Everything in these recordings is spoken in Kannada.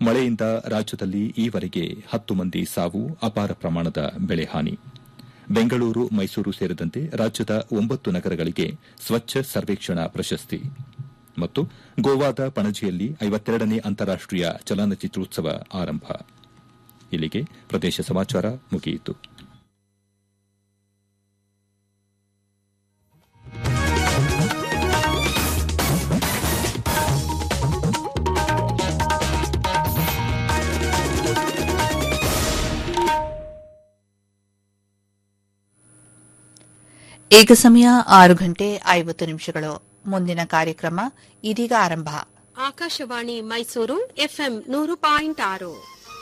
ಮಳೆಯಿಂದ ರಾಜ್ಯದಲ್ಲಿ ಈವರೆಗೆ ಹತ್ತು ಮಂದಿ ಸಾವು ಅಪಾರ ಪ್ರಮಾಣದ ಬೆಳೆ ಹಾನಿ ಬೆಂಗಳೂರು ಮೈಸೂರು ಸೇರಿದಂತೆ ರಾಜ್ಯದ ಒಂಬತ್ತು ನಗರಗಳಿಗೆ ಸ್ವಚ್ಛ ಸರ್ವೇಕ್ಷಣಾ ಪ್ರಶಸ್ತಿ ಮತ್ತು ಗೋವಾದ ಪಣಜಿಯಲ್ಲಿ ಐವತ್ತೆರಡನೇ ಅಂತಾರಾಷ್ಟೀಯ ಚಲನಚಿತ್ರೋತ್ಸವ ಆರಂಭ ಇಲ್ಲಿಗೆ ಪ್ರದೇಶ ಸಮಾಚಾರ ಮುಗಿಯಿತು ಈಗ ಸಮಯ ಆರು ಗಂಟೆ ಐವತ್ತು ನಿಮಿಷಗಳು ಮುಂದಿನ ಕಾರ್ಯಕ್ರಮ ಇದೀಗ ಆರಂಭ ಆಕಾಶವಾಣಿ ಮೈಸೂರು ಎಫ್ಎಂ ನೂರು ಪಾಯಿಂಟ್ ಆರು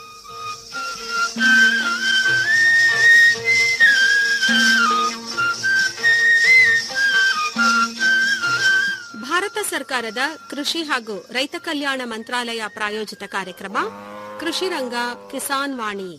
ಭಾರತ ಸರ್ಕಾರದ ಕೃಷಿ ಹಾಗೂ ರೈತ ಕಲ್ಯಾಣ ಮಂತ್ರಾಲಯ ಪ್ರಾಯೋಜಿತ ಕಾರ್ಯಕ್ರಮ ಕೃಷಿ ರಂಗ ಕಿಸಾನ್ ವಾಣಿ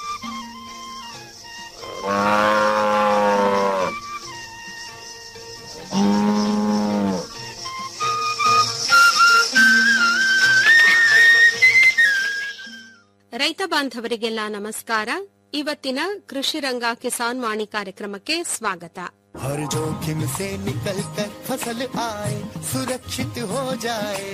ರೈತ ಬಾಂಧವರಿಗೆಲ್ಲ ನಮಸ್ಕಾರ ಇವತ್ತಿನ ಕೃಷಿ ರಂಗ ಕಿಸಾನ್ ವಾಣಿ ಕಾರ್ಯಕ್ರಮಕ್ಕೆ ಸ್ವಾಗತ हर जोखिम से निकल कर फसल आए सुरक्षित हो जाए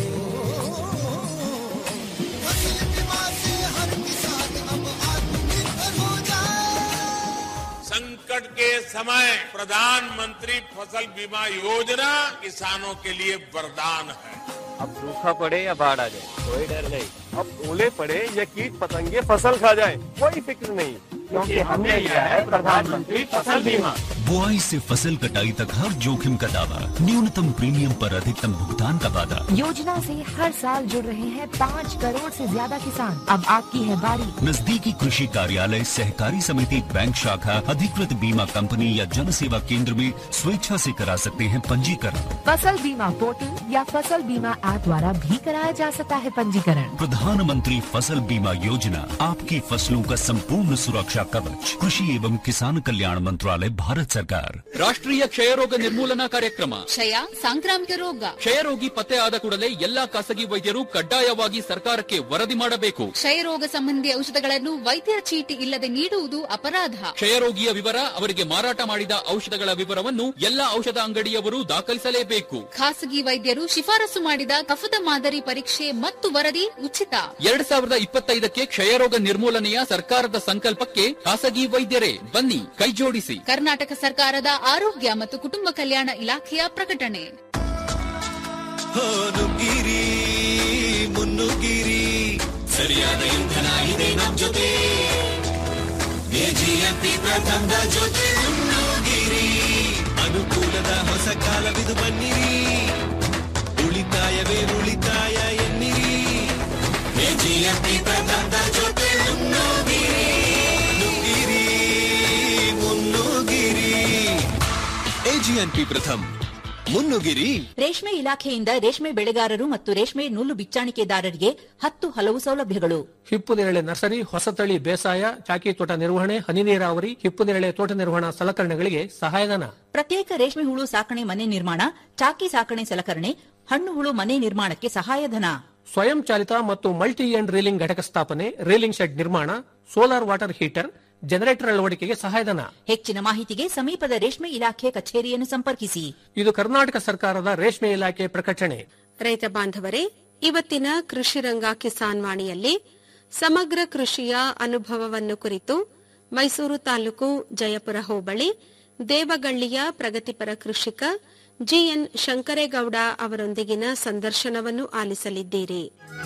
फसल बीमा से हर किसान अब आत्मनिर्भर हो जाए संकट के समय प्रधानमंत्री फसल बीमा योजना किसानों के लिए वरदान है अब सूखा पड़े या बाढ़ आ जाए कोई डर नहीं अब ओले पड़े या कीट पतंगे फसल खा जाए कोई फिक्र नहीं क्योंकि हमने लिया है प्रधानमंत्री फसल बीमा बुआई से फसल कटाई तक हर जोखिम का दावा न्यूनतम प्रीमियम पर अधिकतम भुगतान का वादा योजना से हर साल जुड़ रहे हैं पाँच करोड़ से ज्यादा किसान अब आपकी है बारी नजदीकी कृषि कार्यालय सहकारी समिति बैंक शाखा अधिकृत बीमा कंपनी या जन सेवा केंद्र में स्वेच्छा से करा सकते हैं पंजीकरण फसल बीमा पोर्टल या फसल बीमा ऐप द्वारा भी कराया जा सकता है पंजीकरण प्रधानमंत्री फसल बीमा योजना आपकी फसलों का संपूर्ण सुरक्षा कवच कृषि एवं किसान कल्याण मंत्रालय भारत सरकार ರಾಷ್ಟ್ರೀಯ ಕ್ಷಯರೋಗ ನಿರ್ಮೂಲನಾ ಕಾರ್ಯಕ್ರಮ ಕ್ಷಯ ಸಾಂಕ್ರಾಮಿಕ ರೋಗ ಕ್ಷಯರೋಗಿ ಪತ್ತೆ ಆದ ಕೂಡಲೇ ಎಲ್ಲಾ ಖಾಸಗಿ ವೈದ್ಯರು ಕಡ್ಡಾಯವಾಗಿ ಸರ್ಕಾರಕ್ಕೆ ವರದಿ ಮಾಡಬೇಕು ಕ್ಷಯರೋಗ ಸಂಬಂಧಿ ಔಷಧಗಳನ್ನು ವೈದ್ಯರ ಚೀಟಿ ಇಲ್ಲದೆ ನೀಡುವುದು ಅಪರಾಧ ಕ್ಷಯರೋಗಿಯ ವಿವರ ಅವರಿಗೆ ಮಾರಾಟ ಮಾಡಿದ ಔಷಧಗಳ ವಿವರವನ್ನು ಎಲ್ಲಾ ಔಷಧ ಅಂಗಡಿಯವರು ದಾಖಲಿಸಲೇಬೇಕು ಖಾಸಗಿ ವೈದ್ಯರು ಶಿಫಾರಸು ಮಾಡಿದ ಕಫದ ಮಾದರಿ ಪರೀಕ್ಷೆ ಮತ್ತು ವರದಿ ಉಚಿತ ಎರಡ್ ಸಾವಿರದ ಇಪ್ಪತ್ತೈದಕ್ಕೆ ಕ್ಷಯರೋಗ ನಿರ್ಮೂಲನೆಯ ಸರ್ಕಾರದ ಸಂಕಲ್ಪಕ್ಕೆ ಖಾಸಗಿ ವೈದ್ಯರೇ ಬನ್ನಿ ಕೈಜೋಡಿಸಿ ಕರ್ನಾಟಕ ಸರ್ಕಾರದ ಆರೋಗ್ಯ ಮತ್ತು ಕುಟುಂಬ ಕಲ್ಯಾಣ ಇಲಾಖೆಯ ಪ್ರಕಟಣೆ ನುಗ್ಗಿರಿ ಮುನ್ನುಗ್ಗಿರಿ ಸರಿಯಾದ ಇಂಧನ ಇದೆ ನಮ್ ಜೊತೆ ಎಜಿಎಂಪಿ ಪ್ರಥಮದ ಜೊತೆ ಮುನ್ನುಗ್ಗಿರಿ ಅನುಕೂಲದ ಹೊಸ ಕಾಲವಿದು ಬನ್ನಿರಿ ಉಳಿತಾಯವೇ ಉಳಿತಾಯ ಎನ್ನಿರಿ ಎಜಿಎಂಪಿ ಪ್ರಥಮದ ಜೊತೆ ಮುನ್ನುಗ್ಗಿರಿ ನುಗ್ಗಿರಿ ಮುನ್ನುಗ್ಗಿರಿ ಎಜಿಎನ್ಪಿ ಪ್ರಥಮ್ ಮುನ್ನುಗಿರಿ ರೇಷ್ಮೆ ಇಲಾಖೆಯಿಂದ ರೇಷ್ಮೆ ಬೆಳೆಗಾರರು ಮತ್ತು ರೇಷ್ಮೆ ನೂಲು ಬಿಚ್ಚಾಣಿಕೆದಾರರಿಗೆ ಹತ್ತು ಹಲವು ಸೌಲಭ್ಯಗಳು ಹಿಪ್ಪು ನೇರಳೆ ನರ್ಸರಿ ಹೊಸತಳಿ ಬೇಸಾಯ ಚಾಕಿ ತೋಟ ನಿರ್ವಹಣೆ ಹನಿ ನೀರಾವರಿ ಹಿಪ್ಪು ನೇರಳೆ ತೋಟ ನಿರ್ವಹಣಾ ಸಲಕರಣೆಗಳಿಗೆ ಸಹಾಯಧನ ಪ್ರತ್ಯೇಕ ರೇಷ್ಮೆ ಹುಳು ಸಾಕಣೆ ಮನೆ ನಿರ್ಮಾಣ ಚಾಕಿ ಸಾಕಣೆ ಸಲಕರಣೆ ಹಣ್ಣು ಹುಳು ಮನೆ ನಿರ್ಮಾಣಕ್ಕೆ ಸಹಾಯಧನ ಸ್ವಯಂ ಚಾಲಿತ ಮತ್ತು ಮಲ್ಟಿ ಎಂಡ್ ರೀಲಿಂಗ್ ಘಟಕ ಸ್ಥಾಪನೆ ರೀಲಿಂಗ್ ಶೆಡ್ ನಿರ್ಮಾಣ ಸೋಲಾರ್ ವಾಟರ್ ಹೀಟರ್ ಜನರೇಟರ್ ಅಳವಡಿಕೆಗೆ ಸಹಾಯಧನ ಹೆಚ್ಚಿನ ಮಾಹಿತಿಗೆ ಸಮೀಪದ ರೇಷ್ಮೆ ಇಲಾಖೆ ಕಚೇರಿಯನ್ನು ಸಂಪರ್ಕಿಸಿ ಇದು ಕರ್ನಾಟಕ ಸರ್ಕಾರದ ರೇಷ್ಮೆ ಇಲಾಖೆ ಪ್ರಕಟಣೆ ರೈತ ಬಾಂಧವರೇ ಇವತ್ತಿನ ಕೃಷಿ ರಂಗ ಕಿಸಾನ್ ವಾಣಿಯಲ್ಲಿ ಸಮಗ್ರ ಕೃಷಿಯ ಅನುಭವವನ್ನು ಕುರಿತು ಮೈಸೂರು ತಾಲೂಕು ಜಯಪುರ ಹೋಬಳಿ ದೇವಗಳ್ಳಿಯ ಪ್ರಗತಿಪರ ಕೃಷಿಕ ಜಿಎನ್ ಶಂಕರೇಗೌಡ ಅವರೊಂದಿಗಿನ ಸಂದರ್ಶನವನ್ನು ಆಲಿಸಲಿದ್ದೀರಿ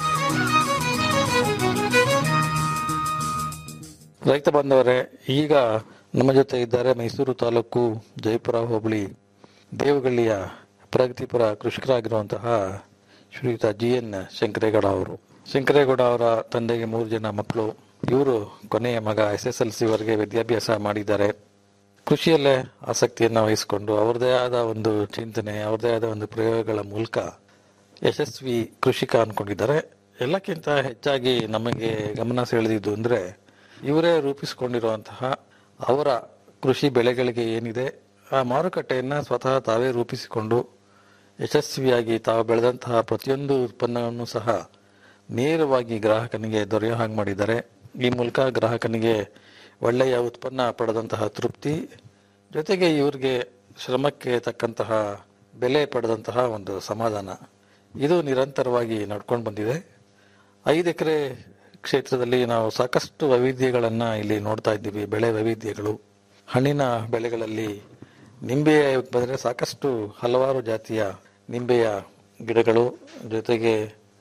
ರೈತ ಬಾಂಧವರೇ ಈಗ ನಮ್ಮ ಜೊತೆ ಇದ್ದಾರೆ ಮೈಸೂರು ತಾಲೂಕು ಜಯಪುರ ಹೋಬಳಿ ದೇವಗಳ್ಳಿಯ ಪ್ರಗತಿಪರ ಕೃಷಿಕರಾಗಿರುವಂತಹ ಶ್ರೀಯುತ ಜಿ ಎನ್ ಶಂಕರೇಗೌಡ ಅವರು ಶಂಕರೇಗೌಡ ಅವರ ತಂದೆಗೆ ಮೂರು ಜನ ಮಕ್ಕಳು ಇವರು ಕೊನೆಯ ಮಗ ಎಸ್ ಎಸ್ ಎಲ್ ಸಿ ವರೆಗೆ ವಿದ್ಯಾಭ್ಯಾಸ ಮಾಡಿದ್ದಾರೆ ಕೃಷಿಯಲ್ಲೇ ಆಸಕ್ತಿಯನ್ನು ವಹಿಸಿಕೊಂಡು ಅವರದೇ ಆದ ಒಂದು ಚಿಂತನೆ ಅವರದೇ ಆದ ಒಂದು ಪ್ರಯೋಗಗಳ ಮೂಲಕ ಯಶಸ್ವಿ ಕೃಷಿಕ ಅನ್ಕೊಂಡಿದ್ದಾರೆ ಎಲ್ಲಕ್ಕಿಂತ ಹೆಚ್ಚಾಗಿ ನಮಗೆ ಗಮನ ಸೆಳೆದಿದ್ದು ಅಂದ್ರೆ ಇವರೇ ರೂಪಿಸಿಕೊಂಡಿರುವಂತಹ ಅವರ ಕೃಷಿ ಬೆಳೆಗಳಿಗೆ ಏನಿದೆ ಆ ಮಾರುಕಟ್ಟೆಯನ್ನ ಸ್ವತಃ ತಾವೇ ರೂಪಿಸಿಕೊಂಡು ಯಶಸ್ವಿಯಾಗಿ ತಾವು ಬೆಳೆದಂತಹ ಪ್ರತಿಯೊಂದು ಉತ್ಪನ್ನವನ್ನು ಸಹ ನೇರವಾಗಿ ಗ್ರಾಹಕನಿಗೆ ದೊರೆಯೋ ಹಾಗೆ ಮಾಡಿದ್ದಾರೆ ಈ ಮೂಲಕ ಗ್ರಾಹಕನಿಗೆ ಒಳ್ಳೆಯ ಉತ್ಪನ್ನ ಪಡೆದಂತಹ ತೃಪ್ತಿ ಜೊತೆಗೆ ಇವರಿಗೆ ಶ್ರಮಕ್ಕೆ ತಕ್ಕಂತಹ ಬೆಲೆ ಪಡೆದಂತಹ ಒಂದು ಸಮಾಧಾನ ಇದು ನಿರಂತರವಾಗಿ ನಡ್ಕೊಂಡು ಬಂದಿದೆ ಐದು ಎಕರೆ ಕ್ಷೇತ್ರದಲ್ಲಿ ನಾವು ಸಾಕಷ್ಟು ವೈವಿಧ್ಯಗಳನ್ನು ಇಲ್ಲಿ ನೋಡ್ತಾ ಇದ್ದೀವಿ ಬೆಳೆ ವೈವಿಧ್ಯಗಳು ಹಣ್ಣಿನ ಬೆಳೆಗಳಲ್ಲಿ ನಿಂಬೆ ಬಂದರೆ ಸಾಕಷ್ಟು ಹಲವಾರು ಜಾತಿಯ ನಿಂಬೆಯ ಗಿಡಗಳು ಜೊತೆಗೆ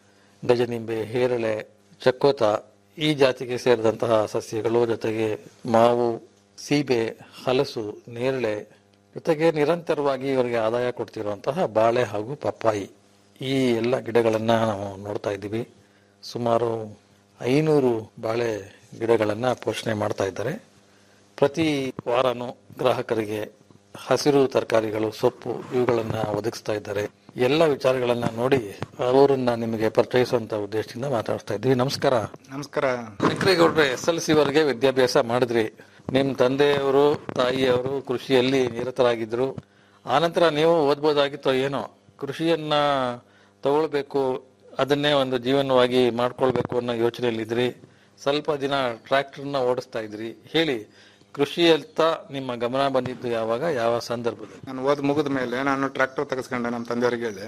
ಗಜನಿಂಬೆ ಹೇರಳೆ ಚಕ್ಕೋತ ಈ ಜಾತಿಗೆ ಸೇರಿದಂತಹ ಸಸ್ಯಗಳು ಜೊತೆಗೆ ಮಾವು ಸೀಬೆ ಹಲಸು ನೇರಳೆ ಜೊತೆಗೆ ನಿರಂತರವಾಗಿ ಇವರಿಗೆ ಆದಾಯ ಕೊಡ್ತಿರುವಂತಹ ಬಾಳೆ ಹಾಗೂ ಪಪ್ಪಾಯಿ ಈ ಎಲ್ಲ ಗಿಡಗಳನ್ನು ನಾವು ನೋಡ್ತಾ ಇದ್ದೀವಿ ಸುಮಾರು ಐನೂರು ಬಾಳೆ ಗಿಡಗಳನ್ನು ಪೋಷಣೆ ಮಾಡ್ತಾ ಇದ್ದಾರೆ ಪ್ರತಿ ವಾರನೂ ಗ್ರಾಹಕರಿಗೆ ಹಸಿರು ತರಕಾರಿಗಳು ಸೊಪ್ಪು ಇವುಗಳನ್ನ ಒದಗಿಸ್ತಾ ಇದ್ದಾರೆ ಎಲ್ಲ ವಿಚಾರಗಳನ್ನ ನೋಡಿ ಅವರನ್ನ ನಿಮಗೆ ಪರಿಚಯಿಸುವಂತ ಉದ್ದೇಶದಿಂದ ಮಾತಾಡ್ತಾ ಇದ್ವಿ ನಮಸ್ಕಾರ ನಮಸ್ಕಾರ ಶಂಕರೇಗೌಡ್ರೆ ಎಸ್ ಎಲ್ ಸಿ ವರೆಗೆ ವಿದ್ಯಾಭ್ಯಾಸ ಮಾಡಿದ್ರಿ ನಿಮ್ ತಂದೆಯವರು ತಾಯಿಯವರು ಕೃಷಿಯಲ್ಲಿ ನಿರತರಾಗಿದ್ರು ಆನಂತರ ನೀವು ಓದ್ಬೋದಾಗಿತ್ತೋ ಏನೋ ಕೃಷಿಯನ್ನ ತಗೊಳ್ಬೇಕು ಅದನ್ನೇ ಒಂದು ಜೀವನವಾಗಿ ಮಾಡ್ಕೊಳ್ಬೇಕು ಅನ್ನೋ ಯೋಚನೆಯಲ್ಲಿದ್ರಿ ಸ್ವಲ್ಪ ದಿನ ಟ್ರ್ಯಾಕ್ಟರ್ನ ಓಡಿಸ್ತಾ ಇದ್ರಿ ಹೇಳಿ ಕೃಷಿಯತ್ತ ನಿಮ್ಮ ಗಮನ ಬಂದಿದ್ದು ಯಾವಾಗ ಯಾವ ಸಂದರ್ಭದಲ್ಲಿ ನಾನು ಓದ್ ಮುಗಿದ ಮೇಲೆ ನಾನು ಟ್ರ್ಯಾಕ್ಟರ್ ತೆಗೆಸ್ಕೊಂಡೆ ನಮ್ಮ ತಂದೆಯವ್ರಿಗೆ ಹೇಳಿ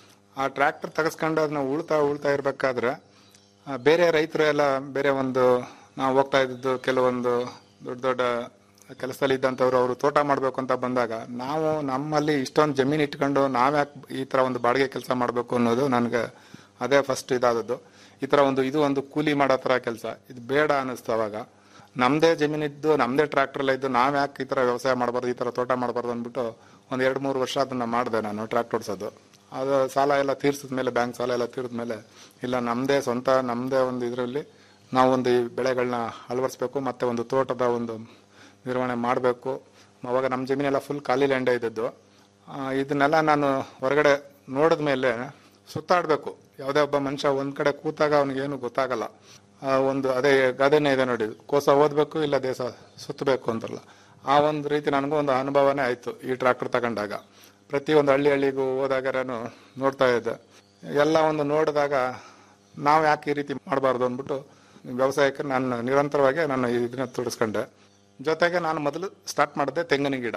ಆ ಟ್ರ್ಯಾಕ್ಟರ್ ತೆಗೆಸ್ಕೊಂಡು ಅದನ್ನ ಉಳ್ತಾ ಉಳ್ತಾ ಇರ್ಬೇಕಾದ್ರೆ ಆ, ಬೇರೆ ರೈತರು ಎಲ್ಲ ಬೇರೆ ಒಂದು ನಾವು ಹೋಗ್ತಾ ಇದ್ದಿದ್ದು ಕೆಲವೊಂದು ದೊಡ್ಡ ದೊಡ್ಡ ಕೆಲಸದಲ್ಲಿ ಇದ್ದಂಥವ್ರು ಅವರು ತೋಟ ಮಾಡಬೇಕು ಅಂತ ಬಂದಾಗ ನಾವು ನಮ್ಮಲ್ಲಿ ಇಷ್ಟೊಂದು ಜಮೀನು ಇಟ್ಕೊಂಡು ನಾವ್ಯಾಕೆ ಈ ತರ ಒಂದು ಬಾಡಿಗೆ ಕೆಲಸ ಮಾಡಬೇಕು ಅನ್ನೋದು ನನಗೆ ಅದೇ ಫಸ್ಟ್ ಇದಾದದ್ದು ಈ ತರ ಒಂದು ಇದು ಒಂದು ಕೂಲಿ ಮಾಡೋ ತರ ಕೆಲಸ ಇದು ಬೇಡ ಅನ್ನಿಸ್ತು ಅವಾಗ ನಮ್ದೇ ಜಮೀನಿದ್ದು ನಮ್ದೇ ಟ್ರ್ಯಾಕ್ಟರ್ ಎಲ್ಲ ಇದ್ದು ನಾವ್ ಯಾಕೆ ಈ ತರ ವ್ಯವಸಾಯ ಮಾಡಬಾರ್ದು ಈ ತರ ತೋಟ ಮಾಡಬಾರ್ದು ಅಂದ್ಬಿಟ್ಟು ಒಂದ್ ಎರಡ್ ಮೂರು ವರ್ಷ ಅದನ್ನ ಮಾಡಿದೆ ನಾನು ಟ್ರ್ಯಾಕ್ಟರ್ ಓಡಿಸೋದು ಅದು ಸಾಲ ಎಲ್ಲ ತೀರ್ಸಿದ ಮೇಲೆ ಬ್ಯಾಂಕ್ ಸಾಲ ಎಲ್ಲ ತೀರಿದ ಮೇಲೆ ಇಲ್ಲ ನಮ್ದೇ ಸ್ವಂತ ನಮ್ದೇ ಒಂದು ಇದರಲ್ಲಿ ನಾವು ಒಂದು ಈ ಬೆಳೆಗಳನ್ನ ಅಳವಡಿಸ್ಬೇಕು ಮತ್ತೆ ಒಂದು ತೋಟದ ಒಂದು ನಿರ್ವಹಣೆ ಮಾಡಬೇಕು ಅವಾಗ ನಮ್ಮ ಜಮೀನೆಲ್ಲ ಫುಲ್ ಖಾಲಿ ಲ್ಯಾಂಡೇ ಇದ್ದದ್ದು ಆ, ಇದನ್ನೆಲ್ಲ ನಾನು ಹೊರಗಡೆ ನೋಡಿದ ಮೇಲೆ ಸುತ್ತಾಡಬೇಕು ಯಾವುದೇ ಒಬ್ಬ ಮನುಷ್ಯ ಒಂದ್ ಕಡೆ ಕೂತಾಗ ಅವನಿಗೇನು ಗೊತ್ತಾಗಲ್ಲ ಆ ಒಂದು ಅದೇ ಗಾದೆನೇ ಇದೆ ನೋಡಿ ಕೋಸ ಓದ್ಬೇಕು ಇಲ್ಲ ದೇಶ ಸುತ್ತಬೇಕು ಅಂತಲ್ಲ ಆ ಒಂದು ರೀತಿ ನನಗೂ ಒಂದು ಅನುಭವನೇ ಆಯ್ತು ಈ ಟ್ರಾಕ್ಟರ್ ತಗೊಂಡಾಗ ಪ್ರತಿ ಒಂದು ಹಳ್ಳಿ ಹಳ್ಳಿಗೂ ಹೋದಾಗ ನಾನು ನೋಡ್ತಾ ಇದ್ದೆ ಎಲ್ಲ ಒಂದು ನೋಡಿದಾಗ ನಾವು ಯಾಕೆ ಈ ರೀತಿ ಮಾಡಬಾರ್ದು ಅಂದ್ಬಿಟ್ಟು ವ್ಯವಸಾಯಕ್ಕೆ ನಾನು ನಿರಂತರವಾಗಿ ನಾನು ಇದನ್ನ ತೊಡಸ್ಕೊಂಡೆ ಜೊತೆಗೆ ನಾನು ಮೊದಲು ಸ್ಟಾರ್ಟ್ ಮಾಡಿದೆ ತೆಂಗಿನ ಗಿಡ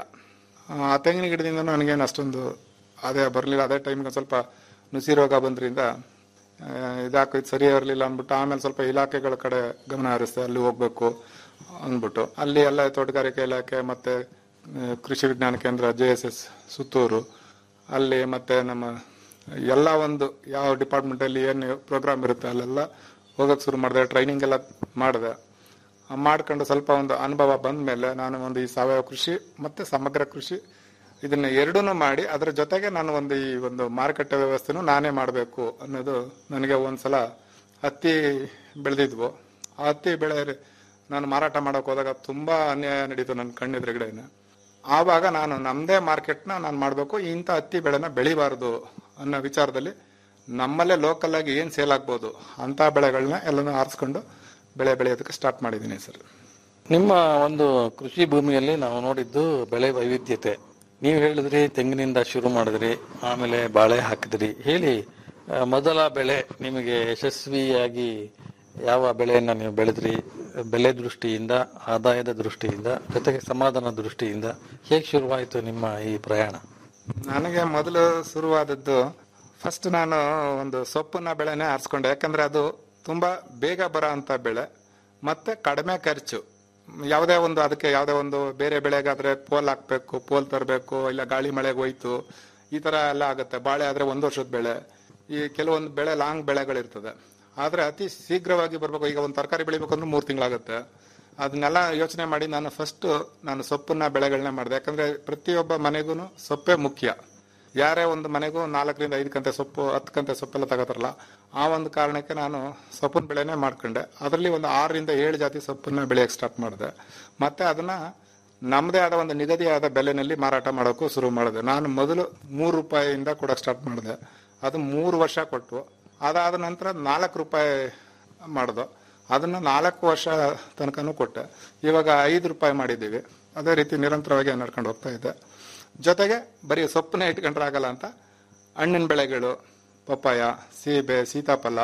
ಆ ತೆಂಗಿನ ಗಿಡದಿಂದ ನನಗೇನು ಅಷ್ಟೊಂದು ಅದೇ ಬರಲಿಲ್ಲ ಅದೇ ಟೈಮ್ಗೆ ಸ್ವಲ್ಪ ನುಸಿ ರೋಗ ಬಂದ್ರಿಂದ ಆ, ಇದಾಕು ಇದು ಸರಿ ಇರಲಿಲ್ಲ ಅಂದ್ಬಿಟ್ಟು ಆಮೇಲೆ ಸ್ವಲ್ಪ ಇಲಾಖೆಗಳ ಕಡೆ ಗಮನ ಹರಿಸ್ದೆ ಅಲ್ಲಿ ಹೋಗ್ಬೇಕು ಅಂದ್ಬಿಟ್ಟು ಅಲ್ಲಿ ಎಲ್ಲ ತೋಟಗಾರಿಕೆ ಇಲಾಖೆ ಮತ್ತೆ ಆ, ಕೃಷಿ ವಿಜ್ಞಾನ ಕೇಂದ್ರ ಜೆ ಎಸ್ ಎಸ್ ಸುತ್ತೂರು ಅಲ್ಲಿ ಮತ್ತೆ ನಮ್ಮ ಎಲ್ಲ ಒಂದು ಯಾವ ಡಿಪಾರ್ಟ್ಮೆಂಟ್ ಅಲ್ಲಿ ಏನು ಪ್ರೋಗ್ರಾಮ್ ಇರುತ್ತೆ ಅಲ್ಲೆಲ್ಲ ಹೋಗಕ್ ಶುರು ಮಾಡಿದೆ ಟ್ರೈನಿಂಗ್ ಎಲ್ಲ ಮಾಡಿದೆ ಆ, ಮಾಡ್ಕೊಂಡು ಸ್ವಲ್ಪ ಒಂದು ಅನುಭವ ಬಂದ ಮೇಲೆ ನಾನು ಒಂದು ಈ ಸಾವಯವ ಕೃಷಿ ಮತ್ತೆ ಸಮಗ್ರ ಕೃಷಿ ಇದನ್ನ ಎರಡೂನು ಮಾಡಿ ಅದರ ಜೊತೆಗೆ ನಾನು ಒಂದು ಈ ಒಂದು ಮಾರುಕಟ್ಟೆ ವ್ಯವಸ್ಥೆನೂ ನಾನೇ ಮಾಡಬೇಕು ಅನ್ನೋದು ನನಗೆ ಒಂದ್ಸಲ ಹತ್ತಿ ಬೆಳೆದಿದ್ವು ಆ ಹತ್ತಿ ಬೆಳೆ ನಾನು ಮಾರಾಟ ಮಾಡಕ್ ಹೋದಾಗ ತುಂಬಾ ಅನ್ಯಾಯ ನಡೀತು ನನ್ನ ಕಣ್ಣೆದುರುಗಡೆನೆ ಆವಾಗ ನಾನು ನಮ್ಮದೇ ಮಾರ್ಕೆಟ್ನ ನಾನು ಮಾಡಬೇಕು ಇಂಥ ಹತ್ತಿ ಬೆಳೆನ ಬೆಳಿಬಾರ್ದು ಅನ್ನೋ ವಿಚಾರದಲ್ಲಿ ನಮ್ಮಲ್ಲೇ ಲೋಕಲ್ ಆಗಿ ಏನು ಸೇಲ್ ಆಗ್ಬೋದು ಅಂತ ಬೆಳೆಗಳನ್ನ ಎಲ್ಲನೂ ಆರಿಸ್ಕೊಂಡು ಬೆಳೆ ಬೆಳೆಯೋದಕ್ಕೆ ಸ್ಟಾರ್ಟ್ ಮಾಡಿದ್ದೀನಿ ಸರ್ ನಿಮ್ಮ ಒಂದು ಕೃಷಿ ಭೂಮಿಯಲ್ಲಿ ನಾವು ನೋಡಿದ್ದು ಬೆಳೆ ವೈವಿಧ್ಯತೆ ನೀವು ಹೇಳಿದ್ರಿ ತೆಂಗಿನಿಂದ ಶುರು ಮಾಡಿದ್ರಿ ಆಮೇಲೆ ಬಾಳೆ ಹಾಕಿದ್ರಿ ಹೇಳಿ ಆ, ಮೊದಲ ಬೆಳೆ ನಿಮಗೆ ಯಶಸ್ವಿಯಾಗಿ ಯಾವ ಬೆಳೆಯನ್ನ ನೀವು ಬೆಳೆದ್ರಿ ಬೆಲೆ ದೃಷ್ಟಿಯಿಂದ ಆದಾಯದ ದೃಷ್ಟಿಯಿಂದ ಜೊತೆಗೆ ಸಮಾಧಾನ ದೃಷ್ಟಿಯಿಂದ ಹೇಗೆ ಶುರುವಾಯಿತು ನಿಮ್ಮ ಈ ಪ್ರಯಾಣ ನನಗೆ ಮೊದಲು ಶುರುವಾದದ್ದು ಫಸ್ಟ್ ನಾನು ಒಂದು ಸೊಪ್ಪನ್ನ ಬೆಳೆನೇ ಆರಿಸ್ಕೊಂಡೆ ಯಾಕಂದ್ರೆ ಅದು ತುಂಬಾ ಬೇಗ ಬರೋ ಅಂತ ಬೆಳೆ ಮತ್ತೆ ಕಡಿಮೆ ಖರ್ಚು ಯಾವುದೇ ಒಂದು ಅದಕ್ಕೆ ಯಾವುದೇ ಒಂದು ಬೇರೆ ಬೆಳೆಗಾದ್ರೆ ಪೋಲ್ ಹಾಕ್ಬೇಕು ಪೋಲ್ ತರಬೇಕು ಇಲ್ಲ ಗಾಳಿ ಮಳೆಗೆ ಹೋಯ್ತು ಈ ತರ ಎಲ್ಲ ಆಗುತ್ತೆ ಬಾಳೆ ಆದ್ರೆ ಒಂದು ವರ್ಷದ ಬೆಳೆ ಈ ಕೆಲವೊಂದು ಬೆಳೆ ಲಾಂಗ್ ಬೆಳೆಗಳಿರ್ತದೆ ಆದ್ರೆ ಅತಿ ಶೀಘ್ರವಾಗಿ ಬರ್ಬೇಕು ಈಗ ಒಂದು ತರಕಾರಿ ಬೆಳಿಬೇಕು ಅಂದ್ರೆ ಮೂರು ತಿಂಗಳಾಗುತ್ತೆ ಅದನ್ನೆಲ್ಲ ಯೋಚನೆ ಮಾಡಿ ನಾನು ಫಸ್ಟ್ ನಾನು ಸೊಪ್ಪನ್ನ ಬೆಳೆಗಳನ್ನ ಮಾಡಿದೆ ಯಾಕಂದ್ರೆ ಪ್ರತಿಯೊಬ್ಬ ಮನೆಗೂ ಸೊಪ್ಪೇ ಮುಖ್ಯ ಯಾರೇ ಒಂದು ಮನೆಗೂ ನಾಲ್ಕರಿಂದ ಐದು ಕಂತೆ ಸೊಪ್ಪು ಹತ್ತು ಕಂತೆ ಸೊಪ್ಪೆಲ್ಲ ತಗೋತಾರಲ್ಲ ಆ ಒಂದು ಕಾರಣಕ್ಕೆ ನಾನು ಸೊಪ್ಪಿನ ಬೆಳೆನೇ ಮಾಡ್ಕೊಂಡೆ ಅದರಲ್ಲಿ ಒಂದು ಆರರಿಂದ ಏಳು ಜಾತಿ ಸೊಪ್ಪನ್ನ ಬೆಳೆಯಕ್ಕೆ ಸ್ಟಾರ್ಟ್ ಮಾಡಿದೆ ಮತ್ತೆ ಅದನ್ನ ನಮ್ಮದೇ ಆದ ಒಂದು ನಿಗದಿಯಾದ ಬೆಲೆನಲ್ಲಿ ಮಾರಾಟ ಮಾಡೋಕ್ಕೂ ಶುರು ಮಾಡಿದೆ ನಾನು ಮೊದಲು ಮೂರು ರೂಪಾಯಿಯಿಂದ ಕೊಡಕ್ಕೆ ಸ್ಟಾರ್ಟ್ ಮಾಡಿದೆ ಅದು ಮೂರು ವರ್ಷ ಕೊಟ್ಟು ಅದಾದ ನಂತರ ನಾಲ್ಕು ರೂಪಾಯಿ ಮಾಡ್ದು ಅದನ್ನ ನಾಲ್ಕು ವರ್ಷ ತನಕನೂ ಕೊಟ್ಟೆ ಇವಾಗ ಐದು ರೂಪಾಯಿ ಮಾಡಿದ್ದೀವಿ ಅದೇ ರೀತಿ ನಿರಂತರವಾಗಿ ನಡ್ಕೊಂಡು ಹೋಗ್ತಾ ಇದೆ ಜೊತೆಗೆ ಬರೀ ಸೊಪ್ಪನ್ನೇ ಇಟ್ಕೊಂಡ್ರೆ ಆಗಲ್ಲ ಅಂತ ಹಣ್ಣಿನ ಬೆಳೆಗಳು ಪಪ್ಪಾಯ ಸೀಬೆ ಸೀತಾಫಲ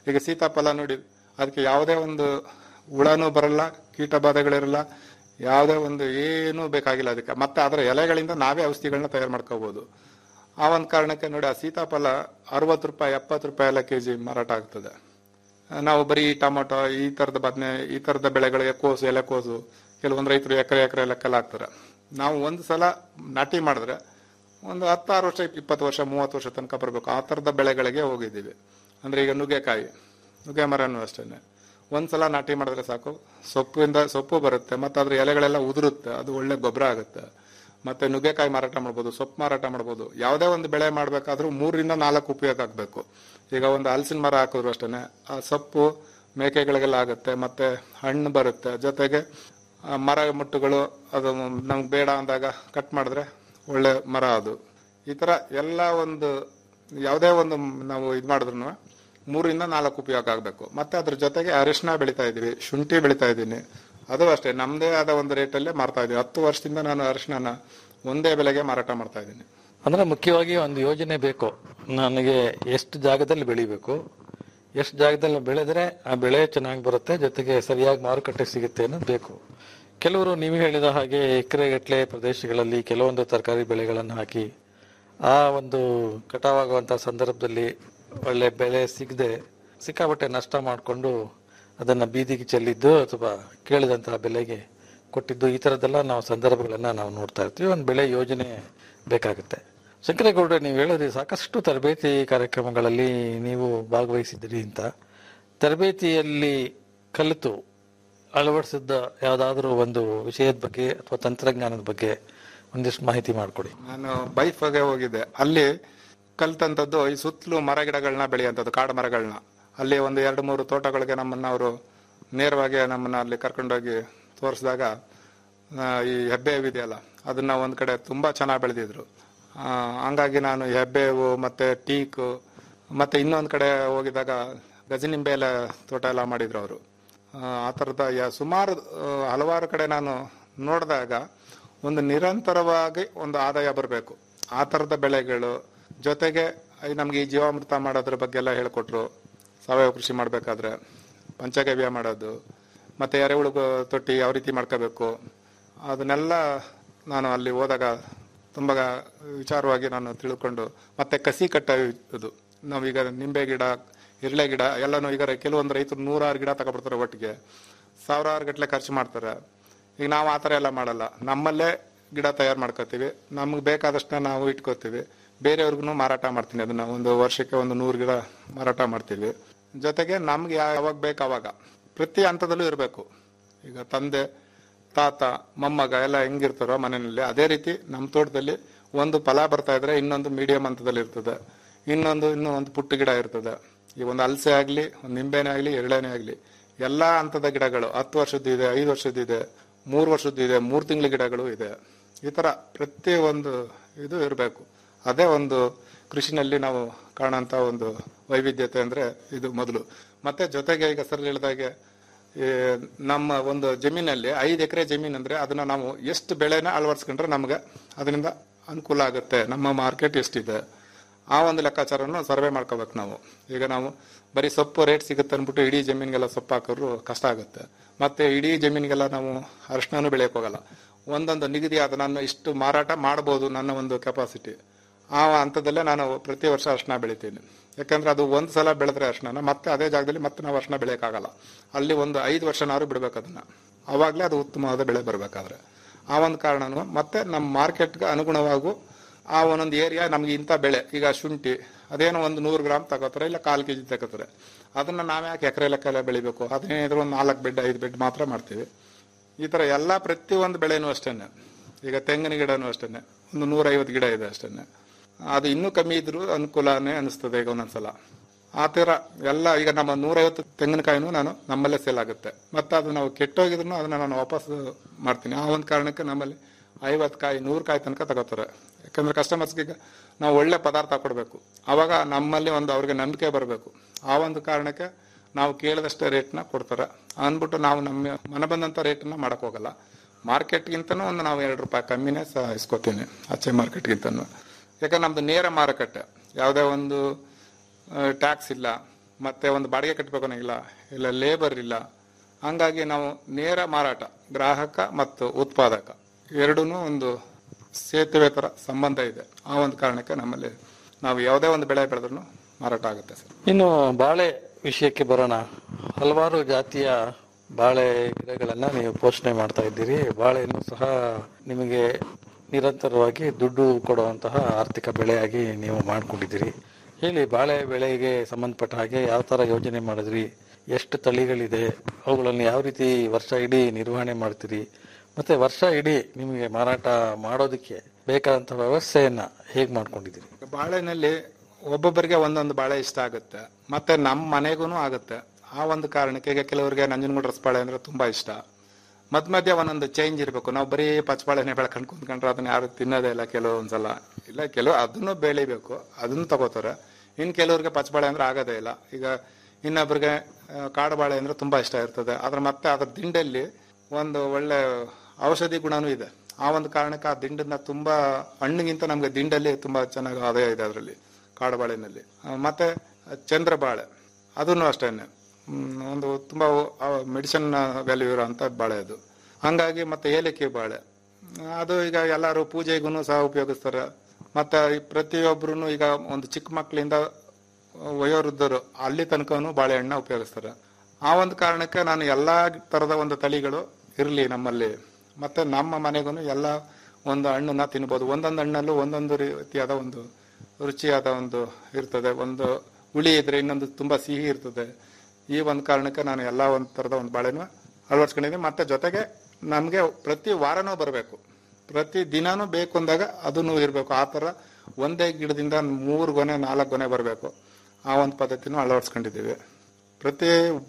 ಈಗ ಸೀತಾಫಲ ನೋಡಿ ಅದಕ್ಕೆ ಯಾವುದೇ ಒಂದು ಹುಳನೂ ಬರಲ್ಲ ಕೀಟ ಬಾಧೆಗಳಿರಲ್ಲ ಯಾವುದೇ ಒಂದು ಏನೂ ಬೇಕಾಗಿಲ್ಲ ಅದಕ್ಕೆ ಮತ್ತೆ ಅದರ ಎಲೆಗಳಿಂದ ನಾವೇ ಔಷಧಿಗಳನ್ನ ತಯಾರು ಮಾಡ್ಕೋಬಹುದು ಆ ಒಂದು ಕಾರಣಕ್ಕೆ ನೋಡಿ ಆ ಸೀತಾಫಲ ಅರವತ್ತು ರೂಪಾಯಿ ಎಪ್ಪತ್ತು ರೂಪಾಯಿ ಎಲ್ಲ ಕೆಜಿ ಮಾರಾಟ ಆಗ್ತದೆ ನಾವು ಬರೀ ಟೊಮೊಟೊ ಈ ತರದ ಬದನೆ ಈ ತರದ ಬೆಳೆಗಳಿಗೆ ಕೋಸು ಎಲೆಕೋಸು ಕೆಲವೊಂದು ರೈತರು ಎಕರೆ ಎಕರೆ ಲೆಕ್ಕೆಲ್ಲ ಹಾಕ್ತಾರೆ ನಾವು ಒಂದು ಸಲ ನಾಟಿ ಮಾಡಿದ್ರೆ ಒಂದು ಹತ್ತಾರು ವರ್ಷ ಇಪ್ಪತ್ತು ವರ್ಷ ಮೂವತ್ತು ವರ್ಷ ತನಕ ಬರಬೇಕು ಆ ಥರದ ಬೆಳೆಗಳಿಗೆ ಹೋಗಿದ್ದೀವಿ ಅಂದ್ರೆ ಈಗ ನುಗ್ಗೆಕಾಯಿ ನುಗ್ಗೆ ಮರನೂ ಅಷ್ಟೇ ಒಂದ್ಸಲ ನಾಟಿ ಮಾಡಿದ್ರೆ ಸಾಕು ಸೊಪ್ಪಿಂದ ಸೊಪ್ಪು ಬರುತ್ತೆ ಮತ್ತೆ ಅದ್ರ ಎಲೆಗಳೆಲ್ಲ ಉದುರುತ್ತೆ ಅದು ಒಳ್ಳೆ ಗೊಬ್ಬರ ಆಗುತ್ತೆ ಮತ್ತೆ ನುಗ್ಗೆಕಾಯಿ ಮಾರಾಟ ಮಾಡ್ಬೋದು ಸೊಪ್ಪು ಮಾರಾಟ ಮಾಡ್ಬೋದು ಯಾವುದೇ ಒಂದು ಬೆಳೆ ಮಾಡ್ಬೇಕಾದ್ರೂ ಮೂರರಿಂದ ನಾಲ್ಕು ಉಪಯೋಗ ಆಗ್ಬೇಕು ಈಗ ಒಂದು ಹಲಸಿನ ಮರ ಹಾಕಿದ್ರು ಅಷ್ಟೇ ಆ ಸೊಪ್ಪು ಮೇಕೆಗಳಿಗೆಲ್ಲ ಆಗುತ್ತೆ ಮತ್ತೆ ಹಣ್ಣು ಬರುತ್ತೆ ಜೊತೆಗೆ ಆ ಮರ ಮುಟ್ಟುಗಳು ಅದು ನಮ್ಗೆ ಬೇಡ ಅಂದಾಗ ಕಟ್ ಮಾಡಿದ್ರೆ ಒಳ್ಳೆ ಮರ ಅದು ಈ ತರ ಎಲ್ಲ ಒಂದು ಯಾವುದೇ ಒಂದು ನಾವು ಇದು ಮಾಡಿದ್ರು ಮೂರರಿಂದ ನಾಲ್ಕು ಉಪಯೋಗ ಆಗಬೇಕು ಮತ್ತೆ ಅದ್ರ ಜೊತೆಗೆ ಅರಿಶಿನ ಬೆಳಿತಾ ಇದೀವಿ ಶುಂಠಿ ಬೆಳಿತಾ ಇದ್ದೀನಿ ಅದು ಅಷ್ಟೇ ನಮ್ಮದೇ ಆದ ಒಂದು ರೇಟಲ್ಲೇ ಮಾರ್ತಾ ಇದ್ದೀವಿ ಹತ್ತು ವರ್ಷದಿಂದ ನಾನು ಅರಿಶಿನ ಒಂದೇ ಬೆಲೆಗೆ ಮಾರಾಟ ಮಾಡ್ತಾ ಇದ್ದೀನಿ ಅಂದ್ರೆ ಮುಖ್ಯವಾಗಿ ಒಂದು ಯೋಜನೆ ಬೇಕು ನನಗೆ ಎಷ್ಟು ಜಾಗದಲ್ಲಿ ಬೆಳಿಬೇಕು ಎಷ್ಟು ಜಾಗದಲ್ಲಿ ಬೆಳೆದ್ರೆ ಆ ಬೆಳೆ ಚೆನ್ನಾಗಿ ಬರುತ್ತೆ ಜೊತೆಗೆ ಸರಿಯಾಗಿ ಮಾರುಕಟ್ಟೆ ಸಿಗುತ್ತೆ ಅನ್ನೋದು ಬೇಕು ಕೆಲವರು ನೀವು ಹೇಳಿದ ಹಾಗೆ ಎಕರೆಗಟ್ಟಲೆ ಪ್ರದೇಶಗಳಲ್ಲಿ ಕೆಲವೊಂದು ತರಕಾರಿ ಬೆಳೆಗಳನ್ನು ಹಾಕಿ ಆ ಒಂದು ಕಟಾವಾಗುವಂತಹ ಸಂದರ್ಭದಲ್ಲಿ ಒಳ್ಳೆ ಬೆಲೆ ಸಿಗದೆ ಸಿಕ್ಕಾಪಟ್ಟೆ ನಷ್ಟ ಮಾಡಿಕೊಂಡು ಅದನ್ನ ಬೀದಿಗೆ ಚೆಲ್ಲಿದ್ದು ಅಥವಾ ಕೇಳಿದಂತಹ ಬೆಲೆಗೆ ಕೊಟ್ಟಿದ್ದು ಈ ತರದೆಲ್ಲ ನಾವು ಸಂದರ್ಭಗಳನ್ನ ನಾವು ನೋಡ್ತಾ ಇರ್ತೀವಿ ಒಂದು ಬೆಳೆ ಯೋಜನೆ ಬೇಕಾಗುತ್ತೆ ಶಂಕರೇಗೌಡ್ರೆ ನೀವು ಹೇಳಿದ್ರಿ ಸಾಕಷ್ಟು ತರಬೇತಿ ಕಾರ್ಯಕ್ರಮಗಳಲ್ಲಿ ನೀವು ಭಾಗವಹಿಸಿದ್ರಿ ಅಂತ ತರಬೇತಿಯಲ್ಲಿ ಕಲಿತು ಅಳವಡಿಸಿದ್ದ ಯಾವುದಾದ್ರೂ ಒಂದು ವಿಷಯದ ಬಗ್ಗೆ ಅಥವಾ ತಂತ್ರಜ್ಞಾನದ ಬಗ್ಗೆ ಒಂದಿಷ್ಟು ಮಾಹಿತಿ ಮಾಡಿಕೊಡಿ ನಾನು ಬೈಫ್ಗೆ ಹೋಗಿದ್ದೆ ಅಲ್ಲಿ ಕಲ್ತಂತದ್ದು ಈ ಸುತ್ತಲೂ ಮರ ಗಿಡಗಳನ್ನ ಬೆಳೆಯುವಂಥದ್ದು ಕಾಡು ಮರಗಳನ್ನ ಅಲ್ಲಿ ಒಂದು ಎರಡು ಮೂರು ತೋಟಗಳಿಗೆ ನಮ್ಮನ್ನ ಅವರು ನೇರವಾಗಿ ನಮ್ಮನ್ನ ಅಲ್ಲಿ ಕರ್ಕೊಂಡೋಗಿ ತೋರಿಸಿದಾಗ ಈ ಹೆಬ್ಬೇವು ಇದೆಯಲ್ಲ ಅದನ್ನ ಒಂದ್ ಕಡೆ ತುಂಬಾ ಚೆನ್ನಾಗಿ ಬೆಳೆದಿದ್ರು ಆ, ಹಂಗಾಗಿ ನಾನು ಈ ಹೆಬ್ಬೇವು ಮತ್ತೆ ಟೀಕು ಮತ್ತೆ ಇನ್ನೊಂದ್ ಕಡೆ ಹೋಗಿದಾಗ ಗಜನಿಂಬೆ ಎಲ್ಲ ತೋಟ ಎಲ್ಲ ಮಾಡಿದ್ರು ಅವರು ಆ ಥರದ ಯ- ಸುಮಾರು ಆ, ಹಲವಾರು ಕಡೆ ನಾನು ನೋಡಿದಾಗ ಒಂದು ನಿರಂತರವಾಗಿ ಒಂದು ಆದಾಯ ಬರಬೇಕು ಆ ಥರದ ಬೆಳೆಗಳು ಜೊತೆಗೆ ಈ ನಮ್ಗೆ ಈ ಜೀವಾಮೃತ ಮಾಡೋದ್ರ ಬಗ್ಗೆ ಎಲ್ಲ ಹೇಳ್ಕೊಟ್ರು ಸಾವಯವ ಕೃಷಿ ಮಾಡಬೇಕಾದ್ರೆ ಪಂಚಗವ್ಯ ಮಾಡೋದು ಮತ್ತೆ ಎರೆಹುಳು ಗೊ- ತೊಟ್ಟಿ ಯಾವ ರೀತಿ ಮಾಡ್ಕೋಬೇಕು ಅದನ್ನೆಲ್ಲ ನಾನು ಅಲ್ಲಿ ಹೋದಾಗ ತುಂಬ ವಿಚಾರವಾಗಿ ನಾನು ತಿಳ್ಕೊಂಡು ಮತ್ತೆ ಕಸಿ ಕಟ್ಟೋದು ನಾವೀಗ ನಿಂಬೆ ಗಿಡ ಇರ್ಲೆ ಗಿಡ ಎಲ್ಲನೂ ಈಗ ಕೆಲವೊಂದು ರೈತರು ನೂರಾರು ಗಿಡ ತಗೊಬಿಡ್ತಾರೆ ಒಟ್ಟಿಗೆ ಸಾವಿರಾರು ಗಟ್ಟಲೆ ಖರ್ಚು ಮಾಡ್ತಾರೆ ಈಗ ನಾವು ಆ ಥರ ಎಲ್ಲ ಮಾಡಲ್ಲ ನಮ್ಮಲ್ಲೇ ಗಿಡ ತಯಾರು ಮಾಡ್ಕೋತೀವಿ ನಮ್ಗೆ ಬೇಕಾದಷ್ಟನ್ನ ನಾವು ಇಟ್ಕೋತೀವಿ ಬೇರೆಯವ್ರಿಗೂ ಮಾರಾಟ ಮಾಡ್ತೀನಿ ಅದನ್ನ ಒಂದು ವರ್ಷಕ್ಕೆ ಒಂದು ನೂರು ಗಿಡ ಮಾರಾಟ ಮಾಡ್ತೀವಿ ಜೊತೆಗೆ ನಮ್ಗೆ ಯಾವಾಗ ಬೇಕು ಅವಾಗ ಪ್ರತಿ ಹಂತದಲ್ಲೂ ಇರಬೇಕು ಈಗ ತಂದೆ ತಾತ ಮೊಮ್ಮಗ ಎಲ್ಲ ಹೆಂಗಿರ್ತಾರೋ ಮನೆಯಲ್ಲಿ ಅದೇ ರೀತಿ ನಮ್ಮ ತೋಟದಲ್ಲಿ ಒಂದು ಫಲ ಬರ್ತಾ ಇದ್ರೆ ಇನ್ನೊಂದು ಮೀಡಿಯಂ ಹಂತದಲ್ಲಿ ಇರ್ತದೆ ಇನ್ನೊಂದು ಇನ್ನೂ ಒಂದು ಪುಟ್ಟ ಗಿಡ ಇರ್ತದೆ ಈ ಒಂದು ಹಲಸೆ ಆಗ್ಲಿ ಒಂದು ನಿಂಬೆನೇ ಆಗ್ಲಿ ಎರಳೆನೇ ಆಗ್ಲಿ ಎಲ್ಲಾ ಹಂತದ ಗಿಡಗಳು ಹತ್ತು ವರ್ಷದ್ದು ಇದೆ ಐದು ವರ್ಷದ್ದು ಇದೆ ಮೂರು ವರ್ಷದ್ದು ಇದೆ ಮೂರು ತಿಂಗಳ ಗಿಡಗಳು ಇದೆ ಈ ತರ ಪ್ರತಿ ಒಂದು ಇದು ಇರಬೇಕು ಅದೇ ಒಂದು ಕೃಷಿನಲ್ಲಿ ನಾವು ಕಾಣುವಂತ ಒಂದು ವೈವಿಧ್ಯತೆ ಅಂದ್ರೆ ಇದು ಮೊದಲು ಮತ್ತೆ ಜೊತೆಗೆ ಈಗ ಸರ್ ಹೇಳಿದಾಗೆ ಈ ನಮ್ಮ ಒಂದು ಜಮೀನಲ್ಲಿ ಐದು ಎಕರೆ ಜಮೀನ್ ಅಂದ್ರೆ ಅದನ್ನ ನಾವು ಎಷ್ಟು ಬೆಳೆನ ಅಳವಡಿಸ್ಕೊಂಡ್ರೆ ನಮ್ಗೆ ಅದರಿಂದ ಅನುಕೂಲ ಆಗುತ್ತೆ ನಮ್ಮ ಮಾರ್ಕೆಟ್ ಎಷ್ಟಿದೆ ಆ ಒಂದು ಲೆಕ್ಕಾಚಾರವನ್ನು ಸರ್ವೆ ಮಾಡ್ಕೋಬೇಕು ನಾವು ಈಗ ನಾವು ಬರೀ ಸೊಪ್ಪು ರೇಟ್ ಸಿಗುತ್ತೆ ಅಂದ್ಬಿಟ್ಟು ಇಡೀ ಜಮೀನಿಗೆಲ್ಲ ಸೊಪ್ಪು ಹಾಕಿದ್ರು ಕಷ್ಟ ಆಗುತ್ತೆ ಮತ್ತೆ ಇಡೀ ಜಮೀನಿಗೆಲ್ಲ ನಾವು ಅರಿಶಿನೂ ಬೆಳೆಯಕ್ ಹೋಗಲ್ಲ ಒಂದೊಂದು ನಿಗದಿ ಆದ ನಾನು ಇಷ್ಟು ಮಾರಾಟ ಮಾಡಬಹುದು ನನ್ನ ಒಂದು ಕೆಪಾಸಿಟಿ ಆ ಹಂತದಲ್ಲೇ ನಾನು ಪ್ರತಿ ವರ್ಷ ಅರಿಶಿನ ಬೆಳಿತೀನಿ ಯಾಕಂದ್ರೆ ಅದು ಒಂದ್ ಸಲ ಬೆಳೆದ್ರೆ ಅರಿಶಿನ ಮತ್ತೆ ಅದೇ ಜಾಗದಲ್ಲಿ ಮತ್ತೆ ನಾವು ಅರಿಶಿನ ಬೆಳೆಯಕ್ಕಾಗಲ್ಲ ಅಲ್ಲಿ ಒಂದು ಐದು ವರ್ಷನಾದ್ರು ಬಿಡ್ಬೇಕು ಅದನ್ನ ಅವಾಗ್ಲೇ ಅದು ಉತ್ತಮವಾದ ಬೆಳೆ ಬರ್ಬೇಕಾದ್ರೆ ಆ ಒಂದು ಕಾರಣನು ಮತ್ತೆ ನಮ್ಮ ಮಾರ್ಕೆಟ್ಗೆ ಅನುಗುಣವಾಗೂ ಆ ಒಂದೊಂದು ಏರಿಯಾ ನಮ್ಗೆ ಇಂಥ ಬೆಳೆ ಈಗ ಶುಂಠಿ ಅದೇನೋ ಒಂದು ನೂರು ಗ್ರಾಮ್ ತಗೋತಾರೆ ಇಲ್ಲ ಕಾಲು ಕೆಜಿ ತಗೋತಾರೆ ಅದನ್ನ ನಾವ್ ಯಾಕೆ ಎಕರೆ ಲೆಕ್ಕ ಬೆಳಿಬೇಕು ಅದನ್ನೇನಿದ್ರು ಒಂದು ನಾಲ್ಕು ಬೆಡ್ ಐದು ಬೆಡ್ ಮಾತ್ರ ಮಾಡ್ತೀವಿ ಈ ತರ ಎಲ್ಲಾ ಪ್ರತಿಯೊಂದು ಬೆಳೆನೂ ಅಷ್ಟೇನೆ ಈಗ ತೆಂಗಿನ ಗಿಡನೂ ಅಷ್ಟೇನೆ ಒಂದು ನೂರೈವತ್ತು ಗಿಡ ಇದೆ ಅಷ್ಟೇನೆ ಅದು ಇನ್ನೂ ಕಮ್ಮಿ ಇದ್ರೂ ಅನುಕೂಲನೇ ಅನಿಸ್ತದೆ ಈಗ ಒಂದೊಂದ್ಸಲ ಆ ತರ ಎಲ್ಲ ಈಗ ನಮ್ಮ ನೂರೈವತ್ತು ತೆಂಗಿನಕಾಯಿನೂ ನಾನು ನಮ್ಮಲ್ಲೇ ಸೇಲ್ ಆಗುತ್ತೆ ಮತ್ತೆ ಅದು ನಾವು ಕೆಟ್ಟೋಗಿದ್ರು ಅದನ್ನ ನಾನು ವಾಪಸ್ ಮಾಡ್ತೀನಿ ಆ ಒಂದು ಕಾರಣಕ್ಕೆ ನಮ್ಮಲ್ಲಿ ಐವತ್ತು ಕಾಯಿ ನೂರು ಕಾಯಿ ತನಕ ತಗೋತಾರೆ ಯಾಕಂದ್ರೆ ಕಸ್ಟಮರ್ಸ್ಗೆ ಈಗ ನಾವು ಒಳ್ಳೆ ಪದಾರ್ಥ ಕೊಡಬೇಕು ಅವಾಗ ನಮ್ಮಲ್ಲಿ ಒಂದು ಅವ್ರಿಗೆ ನಂಬಿಕೆ ಬರಬೇಕು ಆ ಒಂದು ಕಾರಣಕ್ಕೆ ನಾವು ಕೇಳಿದಷ್ಟೇ ರೇಟ್ನ ಕೊಡ್ತಾರೆ ಅಂದ್ಬಿಟ್ಟು ನಾವು ನಮ್ಮ ಮನೆ ಬಂದಂತ ರೇಟ್ನ ಮಾಡಕ್ ಹೋಗಲ್ಲ ಮಾರ್ಕೆಟ್ಗಿಂತನೂ ಒಂದು ನಾವು ಎರಡು ರೂಪಾಯಿ ಕಮ್ಮಿನೇ ಸಹ ಇಸ್ಕೊತೀನಿ ಆಚೆ ಮಾರ್ಕೆಟ್ಗಿಂತನೂ ಯಾಕಂದ್ರೆ ನಮ್ದು ನೇರ ಮಾರುಕಟ್ಟೆ ಯಾವುದೇ ಒಂದು ಟ್ಯಾಕ್ಸ್ ಇಲ್ಲ ಮತ್ತೆ ಒಂದು ಬಾಡಿಗೆ ಕಟ್ಟಬೇಕು ಅನ್ನೋಂಗಿಲ್ಲ ಇಲ್ಲ ಲೇಬರ್ ಇಲ್ಲ ಹಂಗಾಗಿ ನಾವು ನೇರ ಮಾರಾಟ ಗ್ರಾಹಕ ಮತ್ತು ಉತ್ಪಾದಕ ಎರಡೂ ಒಂದು ಸೇತುವೆ ತರ ಸಂಬಂಧ ಇದೆ ಆ ಒಂದು ಕಾರಣಕ್ಕೆ ನಮ್ಮಲ್ಲಿ ನಾವು ಯಾವುದೇ ಒಂದು ಬೆಳೆ ಬೆಳೆದ್ರೂ ಮಾರಾಟ ಆಗುತ್ತೆ ಸರ್ ಇನ್ನು ಬಾಳೆ ವಿಷಯಕ್ಕೆ ಬರೋಣ ಹಲವಾರು ಜಾತಿಯ ಬಾಳೆ ಗಿಡಗಳನ್ನ ನೀವು ಪೋಷಣೆ ಮಾಡ್ತಾ ಇದ್ದೀರಿ ಬಾಳೆಯನ್ನು ಸಹ ನಿಮಗೆ ನಿರಂತರವಾಗಿ ದುಡ್ಡು ಕೊಡುವಂತಹ ಆರ್ಥಿಕ ಬೆಳೆಯಾಗಿ ನೀವು ಮಾಡ್ಕೊಂಡಿದ್ದೀರಿ ಹೇಳಿ ಬಾಳೆ ಬೆಳೆಗೆ ಸಂಬಂಧಪಟ್ಟ ಹಾಗೆ ಯಾವ ತರ ಯೋಜನೆ ಮಾಡಿದ್ರಿ ಎಷ್ಟು ತಳಿಗಳಿದೆ ಅವುಗಳನ್ನು ಯಾವ ರೀತಿ ವರ್ಷ ಇಡೀ ನಿರ್ವಹಣೆ ಮಾಡ್ತೀರಿ ಮತ್ತೆ ವರ್ಷ ಇಡೀ ನಿಮಗೆ ಮಾರಾಟ ಮಾಡೋದಕ್ಕೆ ಬೇಕಾದಂತಹ ವ್ಯವಸ್ಥೆಯನ್ನ ಹೇಗ್ ಮಾಡ್ಕೊಂಡಿದ್ದೀರಿ ಬಾಳೆನಲ್ಲಿ ಒಬ್ಬೊಬ್ಬರಿಗೆ ಒಂದೊಂದು ಬಾಳೆ ಇಷ್ಟ ಆಗುತ್ತೆ ಮತ್ತೆ ನಮ್ಮ ಮನೆಗೂ ಆಗುತ್ತೆ ಆ ಒಂದು ಕಾರಣಕ್ಕೆ ಈಗ ಕೆಲವರಿಗೆ ನಂಜನಗೂಡು ರಸಬಾಳೆ ಅಂದ್ರೆ ತುಂಬಾ ಇಷ್ಟ ಮಧ್ಯ ಮಧ್ಯ ಒಂದೊಂದು ಚೇಂಜ್ ಇರಬೇಕು ನಾವು ಬರೀ ಪಚ್ಚಬಾಳೆನೆ ಬೆಳ್ಕೊಂಡು ಕುಂತ್ಕೊಂಡ್ರೆ ಅದನ್ನ ಯಾರು ತಿನ್ನೋದೇ ಇಲ್ಲ ಕೆಲವೊಂದ್ಸಲ ಇಲ್ಲ ಕೆಲವು ಅದನ್ನು ಬೆಳಿಬೇಕು ಅದನ್ನು ತಗೋತಾರೆ ಇನ್ನು ಕೆಲವ್ರಿಗೆ ಪಚ್ಚಬಾಳೆ ಅಂದ್ರೆ ಆಗೋದೇ ಇಲ್ಲ ಈಗ ಇನ್ನೊಬ್ರಿಗೆ ಆ, ಕಾಡು ಬಾಳೆ ಅಂದ್ರೆ ತುಂಬಾ ಇಷ್ಟ ಇರ್ತದೆ ಅದ್ರ ಮತ್ತೆ ಅದ್ರ ದಿಂಡಲ್ಲಿ ಒಂದು ಒಳ್ಳೆ ಔಷಧಿ ಗುಣನೂ ಇದೆ ಆ ಒಂದು ಕಾರಣಕ್ಕೆ ಆ ದಿಂಡನ್ನ ತುಂಬಾ ಹಣ್ಣಿಗಿಂತ ನಮ್ಗೆ ದಿಂಡಲ್ಲಿ ತುಂಬಾ ಚೆನ್ನಾಗಿ ಆದಾಯ ಇದೆ ಅದರಲ್ಲಿ ಕಾಡು ಬಾಳೆನಲ್ಲಿ ಆ, ಮತ್ತೆ ಚಂದ್ರ ಬಾಳೆ ಅದನ್ನು ಅಷ್ಟೇನೆ ಹ್ಮ್, ಒಂದು ತುಂಬಾ ಮೆಡಿಸಿನ್ ವ್ಯಾಲ್ಯೂ ಇರೋಂಥ ಬಾಳೆ ಅದು ಹಂಗಾಗಿ ಮತ್ತೆ ಏಲಕ್ಕಿ ಬಾಳೆ ಅದು ಈಗ ಎಲ್ಲರೂ ಪೂಜೆಗೂ ಸಹ ಉಪಯೋಗಿಸ್ತಾರೆ ಮತ್ತೆ ಈ ಪ್ರತಿಯೊಬ್ರು ಈಗ ಒಂದು ಚಿಕ್ಕ ಮಕ್ಕಳಿಂದ ವಯೋವೃದ್ಧರು ಅಲ್ಲಿ ತನಕನು ಬಾಳೆಹಣ್ಣ ಉಪಯೋಗಿಸ್ತಾರೆ ಆ ಒಂದು ಕಾರಣಕ್ಕೆ ನಾನು ಎಲ್ಲಾ ತರದ ಒಂದು ತಳಿಗಳು ಇರಲಿ ನಮ್ಮಲ್ಲಿ ಮತ್ತೆ ನಮ್ಮ ಮನೆಗೂ ಎಲ್ಲ ಒಂದು ಹಣ್ಣನ್ನ ತಿನ್ಬೋದು ಒಂದೊಂದು ಹಣ್ಣಲ್ಲೂ ಒಂದೊಂದು ರೀತಿಯಾದ ಒಂದು ರುಚಿಯಾದ ಒಂದು ಇರ್ತದೆ ಒಂದು ಹುಳಿ ಇದ್ರೆ ಇನ್ನೊಂದು ತುಂಬಾ ಸಿಹಿ ಇರ್ತದೆ ಈ ಒಂದು ಕಾರಣಕ್ಕೆ ನಾನು ಎಲ್ಲ ಒಂದು ತರದ ಒಂದು ಬಾಳೆನ ಅಳವಡಿಸ್ಕೊಂಡಿದ್ದೀನಿ ಮತ್ತೆ ಜೊತೆಗೆ ನಮಗೆ ಪ್ರತಿ ವಾರನೂ ಬರಬೇಕು ಪ್ರತಿ ದಿನಾನೂ ಬೇಕು ಅಂದಾಗ ಅದನ್ನು ಇರಬೇಕು ಆ ಥರ ಒಂದೇ ಗಿಡದಿಂದ ಮೂರು ಗೊನೆ ನಾಲ್ಕು ಗೊನೆ ಬರಬೇಕು ಆ ಒಂದು ಪದ್ಧತಿನೂ ಅಳವಡಿಸ್ಕೊಂಡಿದ್ದೀವಿ ಪ್ರತಿ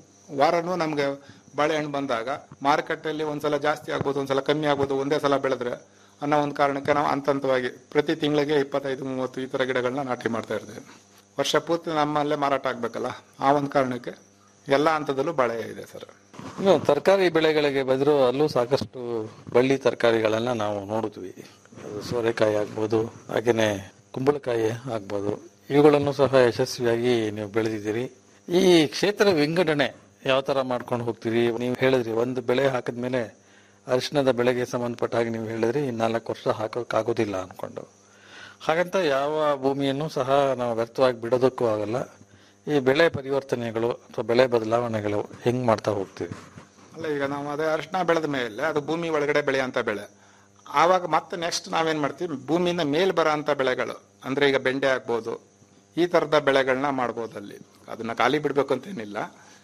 ವಾರನೂ ನಮಗೆ ಬಾಳೆಹಣ್ಣು ಬಂದಾಗ ಮಾರುಕಟ್ಟೆಯಲ್ಲಿ ಒಂದ್ಸಲ ಜಾಸ್ತಿ ಆಗ್ಬೋದು ಒಂದ್ಸಲ ಕಮ್ಮಿ ಆಗ್ಬೋದು ಒಂದೇ ಸಲ ಬೆಳೆದ್ರೆ ಅನ್ನೋ ಒಂದು ಕಾರಣಕ್ಕೆ ನಾವು ಹಂತ ಹಂತವಾಗಿ ಪ್ರತಿ ತಿಂಗಳಿಗೆ ಇಪ್ಪತ್ತೈದು ಮೂವತ್ತು ಈ ಥರ ಗಿಡಗಳನ್ನ ನಾಟಿ ಮಾಡ್ತಾ ಇರ್ತೀವಿ ವರ್ಷ ಪೂರ್ತಿ ನಮ್ಮಲ್ಲೇ ಮಾರಾಟ ಆಗ್ಬೇಕಲ್ಲ ಆ ಒಂದು ಕಾರಣಕ್ಕೆ ಎಲ್ಲ ಹಂತದಲ್ಲೂ ಬಾಳೆ ಇದೆ ಸರ್ ಇನ್ನು ತರಕಾರಿ ಬೆಳೆಗಳಿಗೆ ಬಂದರೂ ಅಲ್ಲೂ ಸಾಕಷ್ಟು ಬಳ್ಳಿ ತರಕಾರಿಗಳನ್ನ ನಾವು ನೋಡುತ್ವಿ ಅದು ಸೋರೆಕಾಯಿ ಆಗ್ಬೋದು ಹಾಗೇನೆ ಕುಂಬಳಕಾಯಿ ಆಗ್ಬೋದು ಇವುಗಳನ್ನು ಸಹ ಯಶಸ್ವಿಯಾಗಿ ನೀವು ಬೆಳೆದಿದ್ದೀರಿ ಈ ಕ್ಷೇತ್ರ ವಿಂಗಡಣೆ ಯಾವ ತರ ಮಾಡ್ಕೊಂಡು ಹೋಗ್ತೀರಿ ನೀವು ಹೇಳಿದ್ರಿ ಒಂದು ಬೆಳೆ ಹಾಕಿದ್ಮೇಲೆ ಅರಿಶಿಣದ ಬೆಳೆಗೆ ಸಂಬಂಧಪಟ್ಟ ಹಾಗೆ ನೀವು ಹೇಳಿದ್ರಿ ಇನ್ನು ನಾಲ್ಕು ವರ್ಷ ಹಾಕೋಕ್ಕಾಗೋದಿಲ್ಲ ಅನ್ಕೊಂಡು ಹಾಗಂತ ಯಾವ ಭೂಮಿಯನ್ನು ಸಹ ನಾವು ವ್ಯರ್ಥವಾಗಿ ಬಿಡೋದಕ್ಕೂ ಆಗಲ್ಲ ಈ ಬೆಳೆ ಪರಿವರ್ತನೆಗಳು ಅಥವಾ ಬೆಳೆ ಬದಲಾವಣೆಗಳು ಹೆಂಗ್ ಮಾಡ್ತಾ ಹೋಗ್ತೀವಿ ಅಲ್ಲ ಈಗ ನಾವು ಅದೇ ಅರಿಶಿನ ಬೆಳೆದ ಮೇಲೆ ಅದು ಭೂಮಿ ಒಳಗಡೆ ಬೆಳೆಯಂತ ಬೆಳೆ ಆವಾಗ ಮತ್ತೆ ನೆಕ್ಸ್ಟ್ ನಾವೇನ್ ಮಾಡ್ತೀವಿ ಭೂಮಿಯಿಂದ ಮೇಲ್ ಬರೋ ಅಂತ ಬೆಳೆಗಳು ಅಂದ್ರೆ ಈಗ ಬೆಂಡೆ ಆಗ್ಬೋದು ಈ ತರದ ಬೆಳೆಗಳನ್ನ ಮಾಡ್ಬೋದು ಅಲ್ಲಿ ಅದನ್ನ ಖಾಲಿ ಬಿಡ್ಬೇಕು ಅಂತೇನಿಲ್ಲ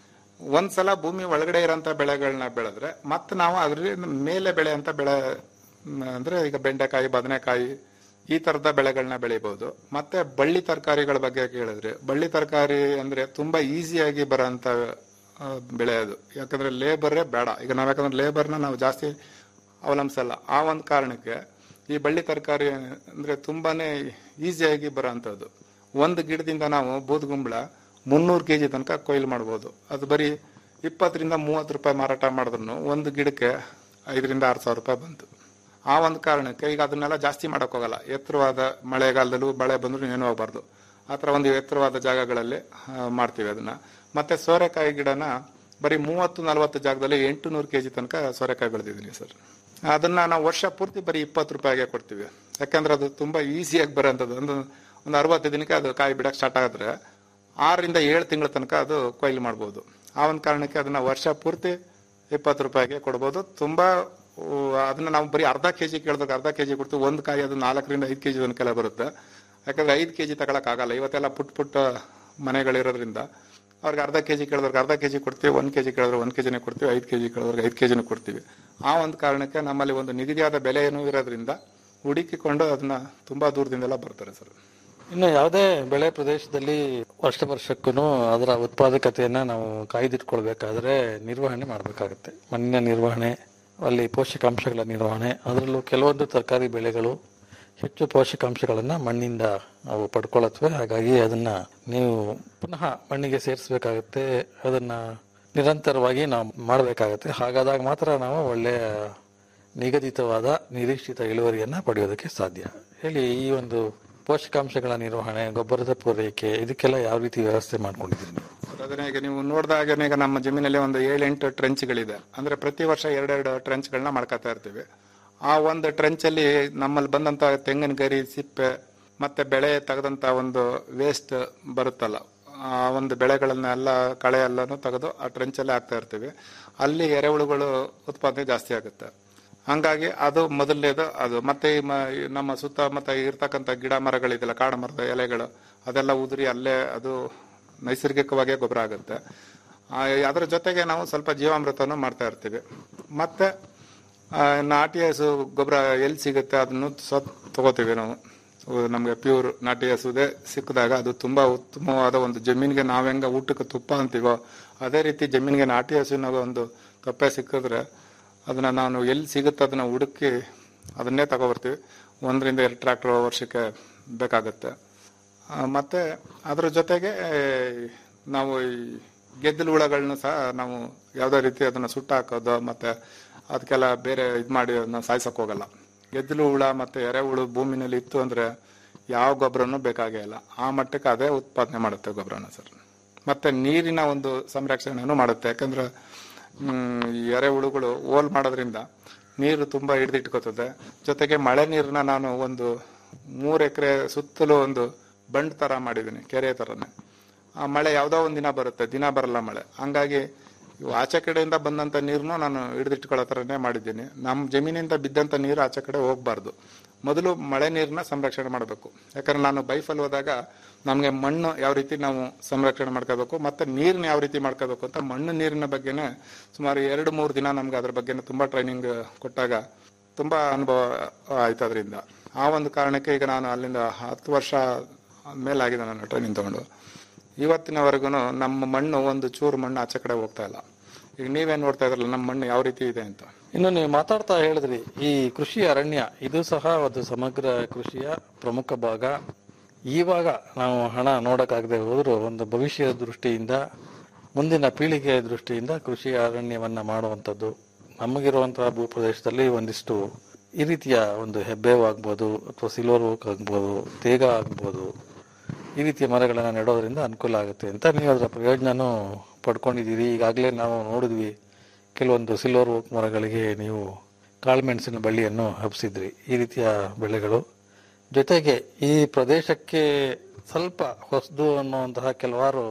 ಒಂದ್ಸಲ ಭೂಮಿ ಒಳಗಡೆ ಇರೋಂಥ ಬೆಳೆಗಳನ್ನ ಬೆಳೆದ್ರೆ ಮತ್ತೆ ನಾವು ಅದ್ರ ಮೇಲೆ ಬೆಳೆ ಅಂತ ಬೆಳೆ ಮ್, ಅಂದ್ರೆ ಈಗ ಬೆಂಡೆಕಾಯಿ ಬದನೆಕಾಯಿ ಈ ತರದ ಬೆಳೆಗಳನ್ನ ಬೆಳಿಬಹುದು ಮತ್ತೆ ಬಳ್ಳಿ ತರಕಾರಿಗಳ ಬಗ್ಗೆ ಕೇಳಿದ್ರೆ ಬಳ್ಳಿ ತರಕಾರಿ ಅಂದ್ರೆ ತುಂಬಾ ಈಸಿಯಾಗಿ ಬರೋಂಥ ಆ, ಬೆಳೆ ಅದು ಯಾಕಂದ್ರೆ ಲೇಬರೇ ಬೇಡ ಈಗ ನಾವ್ ಯಾಕಂದ್ರೆ ಲೇಬರ್ನ ನಾವು ಜಾಸ್ತಿ ಅವಲಂಬಿಸಲ್ಲ ಆ ಒಂದು ಕಾರಣಕ್ಕೆ ಈ ಬಳ್ಳಿ ತರಕಾರಿ ಅಂದ್ರೆ ತುಂಬಾನೇ ಈಸಿಯಾಗಿ ಬರೋಂಥದ್ದು ಒಂದು ಗಿಡದಿಂದ ನಾವು ಬೂದ್ಗುಂಬಳ ಮುನ್ನೂರು ಕೆಜಿ ತನಕ ಕೊಯ್ಲು ಮಾಡ್ಬೋದು ಅದು ಬರೀ ಇಪ್ಪತ್ತರಿಂದ ಮೂವತ್ತು ರೂಪಾಯಿ ಮಾರಾಟ ಮಾಡಿದ್ರು ಒಂದು ಗಿಡಕ್ಕೆ ಐದರಿಂದ ಆರು ಸಾವಿರ ರೂಪಾಯಿ ಬಂತು ಆ ಒಂದು ಕಾರಣಕ್ಕೆ ಈಗ ಅದನ್ನೆಲ್ಲ ಜಾಸ್ತಿ ಮಾಡಕ್ ಹೋಗಲ್ಲ ಎತ್ತರವಾದ ಮಳೆಗಾಲದಲ್ಲೂ ಮಳೆ ಬಂದ್ರು ಏನೂ ಆಗಬಾರ್ದು ಆ ಥರ ಒಂದು ಎತ್ತರವಾದ ಜಾಗಗಳಲ್ಲಿ ಆ, ಮಾಡ್ತೀವಿ ಅದನ್ನ ಮತ್ತೆ ಸೋರೆಕಾಯಿ ಗಿಡನ ಬರೀ ಮೂವತ್ತು ನಲವತ್ತು ಜಾಗದಲ್ಲಿ ಎಂಟು ನೂರು ಕೆಜಿ ತನಕ ಸೋರೆಕಾಯಿ ಬೆಳೆದಿದ್ದೀನಿ ಸರ್ ಅದನ್ನ ನಾವು ವರ್ಷ ಪೂರ್ತಿ ಬರೀ ಇಪ್ಪತ್ತು ರೂಪಾಯಿಗೆ ಕೊಡ್ತೀವಿ ಯಾಕಂದ್ರೆ ಅದು ತುಂಬಾ ಈಸಿಯಾಗಿ ಬರೋಂಥದ್ದು ಒಂದು ಒಂದು ಅರವತ್ತು ದಿನಕ್ಕೆ ಅದು ಕಾಯಿ ಬಿಡಕ್ಕೆ ಸ್ಟಾರ್ಟ್ ಆಗಿದ್ರೆ ಆರರಿಂದ ಏಳು ತಿಂಗಳ ತನಕ ಅದು ಕೊಯ್ಲು ಮಾಡ್ಬೋದು ಆ ಒಂದು ಕಾರಣಕ್ಕೆ ಅದನ್ನ ವರ್ಷ ಪೂರ್ತಿ ಇಪ್ಪತ್ತು ರೂಪಾಯಿಗೆ ಕೊಡ್ಬೋದು ತುಂಬಾ ಊ, ಅದನ್ನ ನಾವು ಬರೀ ಅರ್ಧ ಕೆಜಿ ಕೇಳಿದಾಗ ಅರ್ಧ ಕೆಜಿ ಕೊಡ್ತೀವಿ ಒಂದು ಕಾಯಿ ಅದು ನಾಲ್ಕರಿಂದ ಐದು ಕೆಜಿ ತನಕ ಬರುತ್ತೆ ಯಾಕಂದ್ರೆ ಐದು ಕೆಜಿ ತಗೊಳಕ್ ಆಗಲ್ಲ ಇವತ್ತೆಲ್ಲ ಪುಟ್ಟ ಪುಟ್ಟ ಮನೆಗಳಿರೋದ್ರಿಂದ ಅವ್ರಿಗೆ ಅರ್ಧ ಕೆಜಿ ಕೇಳಿದ್ರಿಗೆ ಅರ್ಧ ಕೆಜಿ ಕೊಡ್ತೀವಿ ಒಂದ್ ಕೆಜಿ ಕೇಳಿದ್ರೆ ಒಂದ್ ಕೆಜಿನೇ ಕೊಡ್ತೀವಿ ಐದು ಕೆಜಿ ಕೇಳಿದ್ರೆ ಐದು ಕೆಜಿನೂ ಕೊಡ್ತೀವಿ ಆ ಒಂದು ಕಾರಣಕ್ಕೆ ನಮ್ಮಲ್ಲಿ ಒಂದು ನಿಗದಿಯಾದ ಬೆಲೆಯನ್ನು ಇರೋದ್ರಿಂದ ಹುಡುಕಿಕೊಂಡು ಅದನ್ನ ತುಂಬಾ ದೂರದಿಂದೆಲ್ಲ ಬರ್ತಾರೆ ಸರ್ ಇನ್ನು ಯಾವುದೇ ಬೆಳೆ ಪ್ರದೇಶದಲ್ಲಿ ವರ್ಷ ವರ್ಷಕ್ಕೂ ಅದರ ಉತ್ಪಾದಕತೆಯನ್ನ ನಾವು ಕಾಯ್ದಿಟ್ಕೊಳ್ಬೇಕಾದ್ರೆ ನಿರ್ವಹಣೆ ಮಾಡಬೇಕಾಗುತ್ತೆ ಮಣ್ಣಿನ ನಿರ್ವಹಣೆ ಅಲ್ಲಿ ಪೋಷಕಾಂಶಗಳ ನಿರ್ವಹಣೆ ಅದರಲ್ಲೂ ಕೆಲವೊಂದು ತರಕಾರಿ ಬೆಳೆಗಳು ಹೆಚ್ಚು ಪೋಷಕಾಂಶಗಳನ್ನ ಮಣ್ಣಿಂದ ಅವು ಪಡ್ಕೊಳ್ಳುತ್ತವೆ ಹಾಗಾಗಿ ಅದನ್ನ ನೀವು ಪುನಃ ಮಣ್ಣಿಗೆ ಸೇರಿಸಬೇಕಾಗುತ್ತೆ ಅದನ್ನ ನಿರಂತರವಾಗಿ ನಾವು ಮಾಡಬೇಕಾಗತ್ತೆ ಹಾಗಾದಾಗ ಮಾತ್ರ ನಾವು ಒಳ್ಳೆಯ ನಿಗದಿತವಾದ ನಿರೀಕ್ಷಿತ ಇಳುವರಿಯನ್ನ ಪಡೆಯೋದಕ್ಕೆ ಸಾಧ್ಯ ಹೇಳಿ ಈ ಒಂದು ಪೋಷಕಾಂಶಗಳ ನಿರ್ವಹಣೆ ಗೊಬ್ಬರದ ಪೂರೈಕೆ ಇದಕ್ಕೆಲ್ಲ ಯಾವ ರೀತಿ ವ್ಯವಸ್ಥೆ ಮಾಡ್ಕೊಂಡಿದ್ದೀರಿ ನೀವು? ಸರ್, ಅದನ್ನ ಈಗ ನೀವು ನೋಡಿದಾಗ ಈಗ ನಮ್ಮ ಜಮೀನಲ್ಲಿ ಒಂದು ಏಳೆಂಟು ಟ್ರೆಂಚ್ಗಳಿದೆ ಅಂದ್ರೆ ಪ್ರತಿ ವರ್ಷ ಎರಡೆರಡು ಟ್ರೆಂಚ್ಗಳನ್ನ ಮಾಡ್ಕೊತಾ ಇರ್ತೀವಿ ಆ ಒಂದು ಟ್ರೆಂಚಲ್ಲಿ ನಮ್ಮಲ್ಲಿ ಬಂದಂತ ತೆಂಗಿನ ಗರಿ ಸಿಪ್ಪೆ ಮತ್ತೆ ಬೆಳೆ ತೆಗೆದಂತ ಒಂದು ವೇಸ್ಟ್ ಬರುತ್ತಲ್ಲ ಆ ಒಂದು ಬೆಳೆಗಳನ್ನೆಲ್ಲ ಕಳೆ ಎಲ್ಲಾನು ತೆಗೆದು ಆ ಟ್ರೆಂಚಲ್ಲೇ ಹಾಕ್ತಾ ಇರ್ತೀವಿ ಅಲ್ಲಿ ಎರೆಹುಳುಗಳು ಉತ್ಪಾದನೆ ಜಾಸ್ತಿ ಆಗುತ್ತೆ ಹಂಗಾಗಿ ಅದು ಮೊದಲನೇದು ಅದು ಮತ್ತೆ ಈ ಮ- ಈ ನಮ್ಮ ಸುತ್ತಮುತ್ತ ಇರ್ತಕ್ಕಂಥ ಗಿಡ ಮರಗಳಿದೆಯಲ್ಲ ಕಾಡು ಮರದ ಎಲೆಗಳು ಅದೆಲ್ಲ ಉದುರಿ ಅಲ್ಲೇ ಅದು ನೈಸರ್ಗಿಕವಾಗೇ ಗೊಬ್ಬರ ಆಗುತ್ತೆ ಆ, ಅದರ ಜೊತೆಗೆ ನಾವು ಸ್ವಲ್ಪ ಜೀವಾಮೃತನೂ ಮಾಡ್ತಾ ಇರ್ತೀವಿ ಮತ್ತೆ ಆ, ನಾಟಿ ಹಸು ಗೊಬ್ಬರ ಎಲ್ಲಿ ಸಿಗುತ್ತೆ ಅದನ್ನು ಸ್ವ ತಗೋತೀವಿ ನಾವು ನಮಗೆ ಪ್ಯೂರ್ ನಾಟಿ ಹಸುದೇ ಸಿಕ್ಕಿದಾಗ ಅದು ತುಂಬಾ ಉತ್ತಮವಾದ ಒಂದು ಜಮೀನಿಗೆ ನಾವ್ ಹೆಂಗ ಊಟಕ್ಕೆ ತುಪ್ಪ ಅಂತೀವೋ ಅದೇ ರೀತಿ ಜಮೀನಿಗೆ ನಾಟಿ ಹಸುವಿನ ಒಂದು ತೊಪ್ಪೆ ಸಿಕ್ಕಿದ್ರೆ ಅದನ್ನ ನಾನು ಎಲ್ಲಿ ಸಿಗುತ್ತೆ ಅದನ್ನ ಹುಡುಕಿ ಅದನ್ನೇ ತಗೊಬರ್ತೀವಿ ಒಂದರಿಂದ ಎರಡು ಟ್ರ್ಯಾಕ್ಟರ್ ವರ್ಷಕ್ಕೆ ಬೇಕಾಗುತ್ತೆ ಆ, ಮತ್ತೆ ಅದ್ರ ಜೊತೆಗೆ ನಾವು ಈ ಗೆದ್ದಲು ಹುಳಗಳನ್ನ ಸಹ ನಾವು ಯಾವುದೇ ರೀತಿ ಅದನ್ನ ಸುಟ್ಟು ಹಾಕೋದು ಮತ್ತೆ ಅದಕ್ಕೆಲ್ಲ ಬೇರೆ ಇದು ಮಾಡಿ ಅದನ್ನ ಸಾಯ್ಸಕ್ ಹೋಗಲ್ಲ ಗೆದ್ದಲು ಹುಳ ಮತ್ತೆ ಎರೆಹುಳು ಭೂಮಿನಲ್ಲಿ ಇತ್ತು ಅಂದ್ರೆ ಯಾವ ಗೊಬ್ಬರನೂ ಬೇಕಾಗೇ ಇಲ್ಲ ಆ ಮಟ್ಟಕ್ಕೆ ಅದೇ ಉತ್ಪಾದನೆ ಮಾಡುತ್ತೆ ಗೊಬ್ಬರನ ಸರ್ ಮತ್ತೆ ನೀರಿನ ಒಂದು ಸಂರಕ್ಷಣೆನೂ ಮಾಡುತ್ತೆ ಯಾಕಂದ್ರೆ ಹ್ಮ್, ಈ ಎರೆಹುಳುಗಳು ಓಲ್ ಮಾಡೋದ್ರಿಂದ ನೀರು ತುಂಬಾ ಹಿಡಿದಿಟ್ಕೋತದೆ ಜೊತೆಗೆ ಮಳೆ ನೀರನ್ನ ನಾನು ಒಂದು ಮೂರ್ ಎಕರೆ ಸುತ್ತಲೂ ಒಂದು ಬಂಡ್ ತರ ಮಾಡಿದ್ದೀನಿ ಕೆರೆ ತರನೇ ಆ ಮಳೆ ಯಾವ್ದೋ ಒಂದ್ ದಿನ ಬರುತ್ತೆ ದಿನ ಬರಲ್ಲ ಮಳೆ ಹಂಗಾಗಿ ಇವು ಆಚೆ ಕಡೆಯಿಂದ ಬಂದಂತ ನೀರನ್ನು ನಾನು ಹಿಡಿದಿಟ್ಕೊಳ್ಳೋ ತರನೇ ಮಾಡಿದ್ದೀನಿ ನಮ್ಮ ಜಮೀನಿಂದ ಬಿದ್ದಂತ ನೀರು ಆಚೆ ಕಡೆ ಹೋಗ್ಬಾರ್ದು ಮೊದಲು ಮಳೆ ನೀರನ್ನ ಸಂರಕ್ಷಣೆ ಮಾಡಬೇಕು ಯಾಕಂದ್ರೆ ನಾನು ಬೈಫಲ್ ಹೋದಾಗ ನಮಗೆ ಮಣ್ಣು ಯಾವ ರೀತಿ ನಾವು ಸಂರಕ್ಷಣೆ ಮಾಡ್ಕೋಬೇಕು ಮತ್ತೆ ನೀರನ್ನ ಯಾವ ರೀತಿ ಮಾಡ್ಕೋಬೇಕು ಅಂತ ಮಣ್ಣು ನೀರಿನ ಬಗ್ಗೆನೇ ಸುಮಾರು ಎರಡು ಮೂರು ದಿನ ನಮ್ಗೆ ಅದ್ರ ಬಗ್ಗೆ ತುಂಬಾ ಟ್ರೈನಿಂಗ್ ಕೊಟ್ಟಾಗ ತುಂಬಾ ಅನುಭವ ಆಯ್ತು ಅದರಿಂದ ಆ ಒಂದು ಕಾರಣಕ್ಕೆ ಈಗ ನಾನು ಅಲ್ಲಿಂದ ಹತ್ತು ವರ್ಷ ಮೇಲಾಗಿದೆ ನಾನು ಟ್ರೈನಿಂಗ್ ತಗೊಂಡು ಇವತ್ತಿನವರೆಗೂ ನಮ್ಮ ಮಣ್ಣು ಒಂದು ಚೂರು ಮಣ್ಣು ಆಚೆ ಕಡೆ ಹೋಗ್ತಾ ಇಲ್ಲ ಈಗ ನೀವೇನ್ ನೋಡ್ತಾ ಇದ್ರಲ್ಲ ನಮ್ಮ ಮಣ್ಣು ಯಾವ ರೀತಿ ಇದೆ ಅಂತ ಇನ್ನು ನೀವು ಮಾತಾಡ್ತಾ ಹೇಳಿದ್ರಿ ಈ ಕೃಷಿ ಅರಣ್ಯ ಇದು ಸಹ ಒಂದು ಸಮಗ್ರ ಕೃಷಿಯ ಪ್ರಮುಖ ಭಾಗ ಇವಾಗ ನಾವು ಹಣ ನೋಡಕ್ಕಾಗದೆ ಹೋದ್ರು ಒಂದು ಭವಿಷ್ಯದ ದೃಷ್ಟಿಯಿಂದ ಮುಂದಿನ ಪೀಳಿಗೆಯ ದೃಷ್ಟಿಯಿಂದ ಕೃಷಿ ಅರಣ್ಯವನ್ನ ಮಾಡುವಂಥದ್ದು ನಮಗಿರುವಂತಹ ಭೂಪ್ರದೇಶದಲ್ಲಿ ಒಂದಿಷ್ಟು ಈ ರೀತಿಯ ಒಂದು ಹೆಬ್ಬೇವು ಆಗ್ಬೋದು ಅಥವಾ ಸಿಲ್ವರ್ ಓಕ್ ಆಗ್ಬೋದು ತೇಗ ಆಗ್ಬೋದು ಈ ರೀತಿಯ ಮರಗಳನ್ನು ನೆಡೋದ್ರಿಂದ ಅನುಕೂಲ ಆಗುತ್ತೆ ಅಂತ ನೀವು ಅದರ ಪ್ರಯೋಜನನೂ ಪಡ್ಕೊಂಡಿದ್ದೀರಿ ಈಗಾಗಲೇ ನಾವು ನೋಡಿದ್ವಿ ಕೆಲವೊಂದು ಸಿಲ್ವರ್ ಓಕ್ ಮರಗಳಿಗೆ ನೀವು ಕಾಳುಮೆಣಸಿನ ಬಳ್ಳಿಯನ್ನು ಹಬ್ಸಿದ್ರಿ ಈ ರೀತಿಯ ಬೆಳೆಗಳು ಜೊತೆಗೆ ಈ ಪ್ರದೇಶಕ್ಕೆ ಸ್ವಲ್ಪ ಹೊಸದು ಅನ್ನುವಂತಹ ಕೆಲವಾರು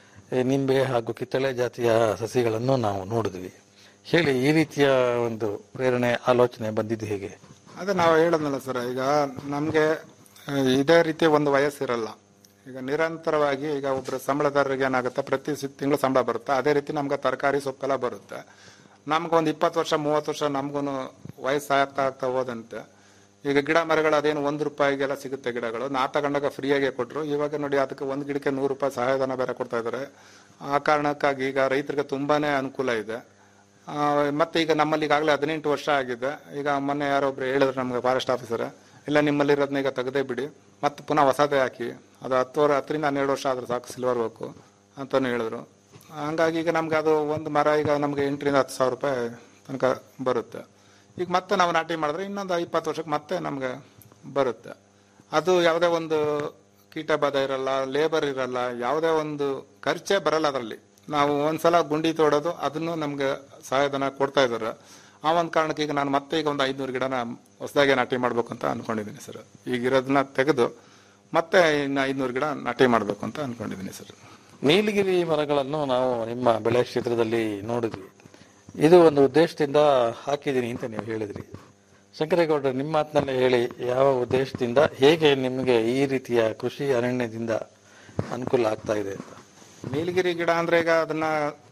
ಈ ನಿಂಬೆ ಹಾಗೂ ಕಿತ್ತಳೆ ಜಾತಿಯ ಸಸಿಗಳನ್ನು ನಾವು ನೋಡಿದ್ವಿ ಹೇಳಿ ಈ ರೀತಿಯ ಒಂದು ಪ್ರೇರಣೆ ಆಲೋಚನೆ ಬಂದಿದ್ದು ಹೇಗೆ ಅದೇ ನಾವು ಹೇಳದ್ನಲ್ಲ ಸರ್ ಈಗ ನಮ್ಗೆ ಆ, ಇದೇ ರೀತಿ ಒಂದು ವಯಸ್ಸಿರಲ್ಲ ಈಗ ನಿರಂತರವಾಗಿ ಈಗ ಒಬ್ರು ಸಂಬಳದಾರರಿಗೆ ಏನಾಗುತ್ತೆ ಪ್ರತಿ ತಿಂಗಳು ಸಂಬಳ ಬರುತ್ತೆ ಅದೇ ರೀತಿ ನಮ್ಗೆ ತರಕಾರಿ ಸೊಪ್ಪೆಲ್ಲ ಬರುತ್ತೆ ನಮ್ಗೆ ಒಂದು ಇಪ್ಪತ್ತು ವರ್ಷ ಮೂವತ್ತು ವರ್ಷ ನಮ್ಗೂ ವಯಸ್ಸಾಗ್ತಾ ಆಗ್ತಾ ಹೋದಂತೆ ಈಗ ಗಿಡ ಮರಗಳು ಅದೇನು ಒಂದು ರೂಪಾಯಿಗೆಲ್ಲ ಸಿಗುತ್ತೆ ಗಿಡಗಳು ನಾ ತಗೊಂಡಾಗ ಫ್ರೀಯಾಗೆ ಕೊಟ್ರು ಇವಾಗ ನೋಡಿ ಅದಕ್ಕೆ ಒಂದು ಗಿಡಕ್ಕೆ ನೂರು ರೂಪಾಯಿ ಸಹಾಯಧನ ಬೇರೆ ಕೊಡ್ತಾ ಇದ್ದಾರೆ ಆ ಕಾರಣಕ್ಕಾಗಿ ಈಗ ರೈತರಿಗೆ ತುಂಬಾನೇ ಅನುಕೂಲ ಇದೆ ಆ, ಮತ್ತೆ ಈಗ ನಮ್ಮಲ್ಲಿ ಈಗಾಗಲೇ ಹದಿನೆಂಟು ವರ್ಷ ಆಗಿದೆ ಈಗ ಮೊನ್ನೆ ಯಾರೊಬ್ರು ಹೇಳಿದ್ರು ನಮ್ಗೆ ಫಾರೆಸ್ಟ್ ಆಫೀಸರ್ ಇಲ್ಲ ನಿಮ್ಮಲ್ಲಿ ಇರೋದನ್ನ ಈಗ ತೆಗೆದೇ ಬಿಡಿ ಮತ್ತೆ ಪುನಃ ಹೊಸದೇ ಹಾಕಿ ಅದು ಹತ್ತು ವರ್ ಹತ್ತರಿಂದ ಹನ್ನೆರಡು ವರ್ಷ ಆದ್ರೆ ಸಾಕು ಸಿಲ್ವರ್ ಬೇಕು ಅಂತಾನು ಹೇಳಿದ್ರು ಹಂಗಾಗಿ ಈಗ ನಮ್ಗೆ ಅದು ಒಂದು ಮರ ಈಗ ನಮ್ಗೆ ಎಂಟರಿಂದ ಹತ್ತು ಸಾವಿರ ರೂಪಾಯಿ ತನಕ ಬರುತ್ತೆ ಈಗ ಮತ್ತೆ ನಾವು ನಾಟಿ ಮಾಡಿದ್ರೆ ಇನ್ನೊಂದು ಇಪ್ಪತ್ತು ವರ್ಷಕ್ಕೆ ಮತ್ತೆ ನಮ್ಗೆ ಬರುತ್ತೆ ಅದು ಯಾವುದೇ ಒಂದು ಕೀಟ ಬಾಧ ಇರಲ್ಲ ಲೇಬರ್ ಇರಲ್ಲ ಯಾವುದೇ ಒಂದು ಖರ್ಚೇ ಬರಲ್ಲ ಅದರಲ್ಲಿ ನಾವು ಒಂದ್ಸಲ ಗುಂಡಿ ತೋಡೋದು ಅದನ್ನು ನಮ್ಗೆ ಸಹಾಯಧನ ಕೊಡ್ತಾ ಇದಾರೆ ಆ ಒಂದು ಕಾರಣಕ್ಕೆ ಈಗ ನಾನು ಮತ್ತೆ ಈಗ ಒಂದು ಐದ್ನೂರು ಗಿಡನ ಹೊಸದಾಗಿ ನಾಟಿ ಮಾಡ್ಬೇಕು ಅಂತ ಅನ್ಕೊಂಡಿದ್ದೀನಿ ಸರ್ ಈಗ ಇರೋದನ್ನ ತೆಗೆದು ಮತ್ತೆ ಇನ್ನು ಐದ್ನೂರು ಗಿಡ ನಾಟಿ ಮಾಡ್ಬೇಕು ಅಂತ ಅನ್ಕೊಂಡಿದ್ದೀನಿ ಸರ್ ನೀಲಗಿರಿ ಮರಗಳನ್ನು ನಾವು ನಿಮ್ಮ ಬೆಳೆ ಕ್ಷೇತ್ರದಲ್ಲಿ ನೋಡಿದ್ವಿ ಇದು ಒಂದು ಉದ್ದೇಶದಿಂದ ಹಾಕಿದ್ದೀನಿ ಅಂತ ನೀವು ಹೇಳಿದ್ರಿ ಶಂಕರೇಗೌಡರು ನಿಮ್ಮ ಮಾತಿನಲ್ಲೇ ಹೇಳಿ ಯಾವ ಉದ್ದೇಶದಿಂದ ಹೇಗೆ ನಿಮಗೆ ಈ ರೀತಿಯ ಕೃಷಿ ಅರಣ್ಯದಿಂದ ಅನುಕೂಲ ಆಗ್ತಾ ಇದೆ ಅಂತ ನೀಲಗಿರಿ ಗಿಡ ಅಂದ್ರೆ ಈಗ ಅದನ್ನ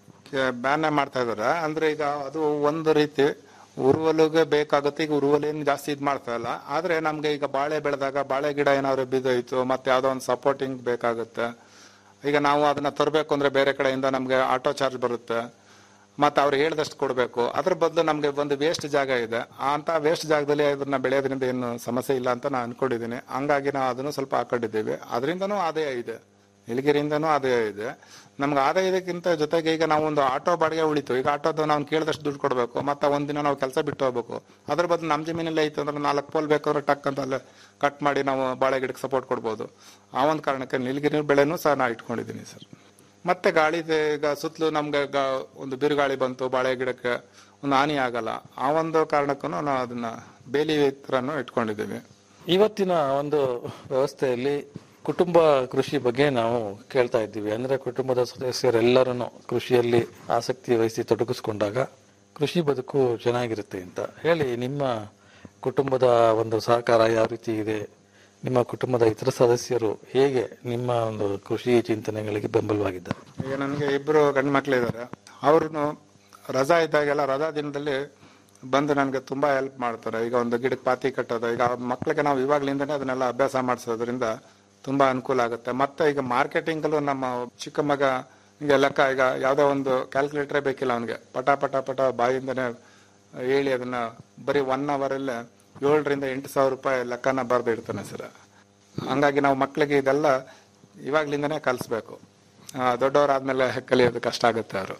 ಬ್ಯಾನ್ ಮಾಡ್ತಾ ಇದಾರೆ ಅಂದ್ರೆ ಈಗ ಅದು ಒಂದು ರೀತಿ ಉರುವಲಿಗೆ ಬೇಕಾಗುತ್ತೆ ಈಗ ಉರುವಲೇನು ಜಾಸ್ತಿ ಇದು ಮಾಡ್ತಾ ಇಲ್ಲ ಆದ್ರೆ ನಮ್ಗೆ ಈಗ ಬಾಳೆ ಬೆಳೆದಾಗ ಬಾಳೆ ಗಿಡ ಏನಾದ್ರು ಬಿದ್ದೋಯ್ತು ಮತ್ತೆ ಯಾವ್ದೋ ಒಂದು ಸಪೋರ್ಟಿಂಗ್ ಬೇಕಾಗುತ್ತೆ ಈಗ ನಾವು ಅದನ್ನ ತರಬೇಕು ಅಂದ್ರೆ ಬೇರೆ ಕಡೆಯಿಂದ ನಮ್ಗೆ ಆಟೋ ಚಾರ್ಜ್ ಬರುತ್ತೆ ಮತ್ತೆ ಅವ್ರು ಹೇಳ್ದಷ್ಟು ಕೊಡಬೇಕು ಅದ್ರ ಬದಲು ನಮ್ಗೆ ಒಂದು ವೇಸ್ಟ್ ಜಾಗ ಇದೆ ಆ ಅಂತ ವೇಸ್ಟ್ ಜಾಗದಲ್ಲಿ ಅದನ್ನ ಬೆಳೆಯೋದ್ರಿಂದ ಏನು ಸಮಸ್ಯೆ ಇಲ್ಲ ಅಂತ ನಾನು ಅನ್ಕೊಂಡಿದ್ದೀನಿ ಹಂಗಾಗಿ ನಾವು ಅದನ್ನು ಸ್ವಲ್ಪ ಹಾಕೊಂಡಿದ್ದೀವಿ ಅದರಿಂದನೂ ಆದಾಯ ಇದೆ ನೀಲಗಿರಿಯಿಂದನೂ ಆದಾಯ ಇದೆ ನಮ್ಗೆ ಆದಾಯದಕ್ಕಿಂತ ಜೊತೆಗೆ ಈಗ ನಾವು ಒಂದು ಆಟೋ ಬಾಡಿಗೆ ಉಳಿತು ಈಗ ಆಟೋದು ನಾವು ಕೇಳಿದಷ್ಟು ದುಡ್ಡು ಕೊಡಬೇಕು ಮತ್ತೆ ಒಂದಿನ ನಾವು ಕೆಲಸ ಬಿಟ್ಟು ಹೋಗ್ಬೇಕು ಅದ್ರ ಬದಲು ನಮ್ಮ ಜಮೀನಲ್ಲಿ ಐತೆ ಅಂದ್ರೆ ನಾಲ್ಕು ಪೋಲ್ ಬೇಕಾದ್ರೆ ಟಕ್ ಅಂತ ಅಲ್ಲೇ ಕಟ್ ಮಾಡಿ ನಾವು ಬಾಳೆ ಗಿಡಕ್ಕೆ ಸಪೋರ್ಟ್ ಕೊಡ್ಬೋದು ಆ ಒಂದು ಕಾರಣಕ್ಕೆ ನೀಲಗಿರಿ ಬೆಳೆನೂ ಸಹ ನಾ ಇಟ್ಕೊಂಡಿದ್ದೀನಿ ಸರ್ ಮತ್ತೆ ಗಾಳಿ ಈಗ ಸುತ್ತಲೂ ನಮ್ಗೆ ಗಾ- ಒಂದು ಬಿರುಗಾಳಿ ಬಂತು ಬಾಳೆ ಗಿಡಕ್ಕೆ ಒಂದು ಹಾನಿ ಆಗಲ್ಲ ಆ ಒಂದು ಕಾರಣಕ್ಕೂ ನಾವು ಅದನ್ನ ಬೇಲಿ ಥರನೂ ಇಟ್ಕೊಂಡಿದ್ದೀವಿ ಇವತ್ತಿನ ಒಂದು ವ್ಯವಸ್ಥೆಯಲ್ಲಿ ಕುಟುಂಬ ಕೃಷಿ ಬಗ್ಗೆ ನಾವು ಕೇಳ್ತಾ ಇದ್ದೀವಿ ಅಂದ್ರೆ ಕುಟುಂಬದ ಸದಸ್ಯರೆಲ್ಲರೂ ಕೃಷಿಯಲ್ಲಿ ಆಸಕ್ತಿ ವಹಿಸಿ ತೊಡಗಿಸ್ಕೊಂಡಾಗ ಕೃಷಿ ಬದುಕು ಚೆನ್ನಾಗಿರುತ್ತೆ ಅಂತ ಹೇಳಿ ನಿಮ್ಮ ಕುಟುಂಬದ ಒಂದು ಸಹಕಾರ ಯಾವ ರೀತಿ ಇದೆ ನಿಮ್ಮ ಕುಟುಂಬದ ಇತರ ಸದಸ್ಯರು ಹೇಗೆ ನಿಮ್ಮ ಒಂದು ಕೃಷಿ ಚಿಂತನೆಗಳಿಗೆ ಬೆಂಬಲವಾಗಿದ್ದಾರೆ ಈಗ ನನಗೆ ಇಬ್ಬರು ಗಂಡು ಮಕ್ಕಳಿದ್ದಾರೆ ಅವ್ರನ್ನು ರಜಾ ಇದ್ದಾಗೆಲ್ಲ ರಜಾ ದಿನದಲ್ಲಿ ಬಂದು ನನಗೆ ತುಂಬಾ ಹೆಲ್ಪ್ ಮಾಡ್ತಾರೆ ಈಗ ಒಂದು ಗಿಡಕ್ಕೆ ಪಾತಿ ಕಟ್ಟೋದು ಈಗ ಅವ್ರ ಮಕ್ಕಳಿಗೆ ನಾವು ಇವಾಗ್ಲಿಂದನೇ ಅದನ್ನೆಲ್ಲ ಅಭ್ಯಾಸ ಮಾಡಿಸೋದ್ರಿಂದ ತುಂಬಾ ಅನುಕೂಲ ಆಗುತ್ತೆ ಮತ್ತೆ ಈಗ ಮಾರ್ಕೆಟಿಂಗಲ್ಲೂ ನಮ್ಮ ಚಿಕ್ಕ ಮಗ ಈಗ ಲೆಕ್ಕ ಈಗ ಯಾವುದೋ ಒಂದು ಕ್ಯಾಲ್ಕುಲೇಟರೇ ಬೇಕಿಲ್ಲ ಅವನಿಗೆ ಪಟ ಪಟ ಪಟ ಬಾಯಿಂದನೇ ಹೇಳಿ ಅದನ್ನ ಬರೀ ಒನ್ ಅವರಲ್ಲೇ ಏಳರಿಂದ ಎಂಟು ಸಾವಿರ ರೂಪಾಯಿ ಲೆಕ್ಕನ ಬರೆದು ಇಡ್ತಾನೆ ಸರ್ ಹಂಗಾಗಿ ನಾವು ಮಕ್ಕಳಿಗೆ ಇದೆಲ್ಲ ಇವಾಗ್ಲಿಂದನೇ ಕಲಿಸ್ಬೇಕು ದೊಡ್ಡವರಾದ್ಮೇಲೆ ಕಲಿಯೋದು ಕಷ್ಟ ಆಗುತ್ತೆ ಅವರು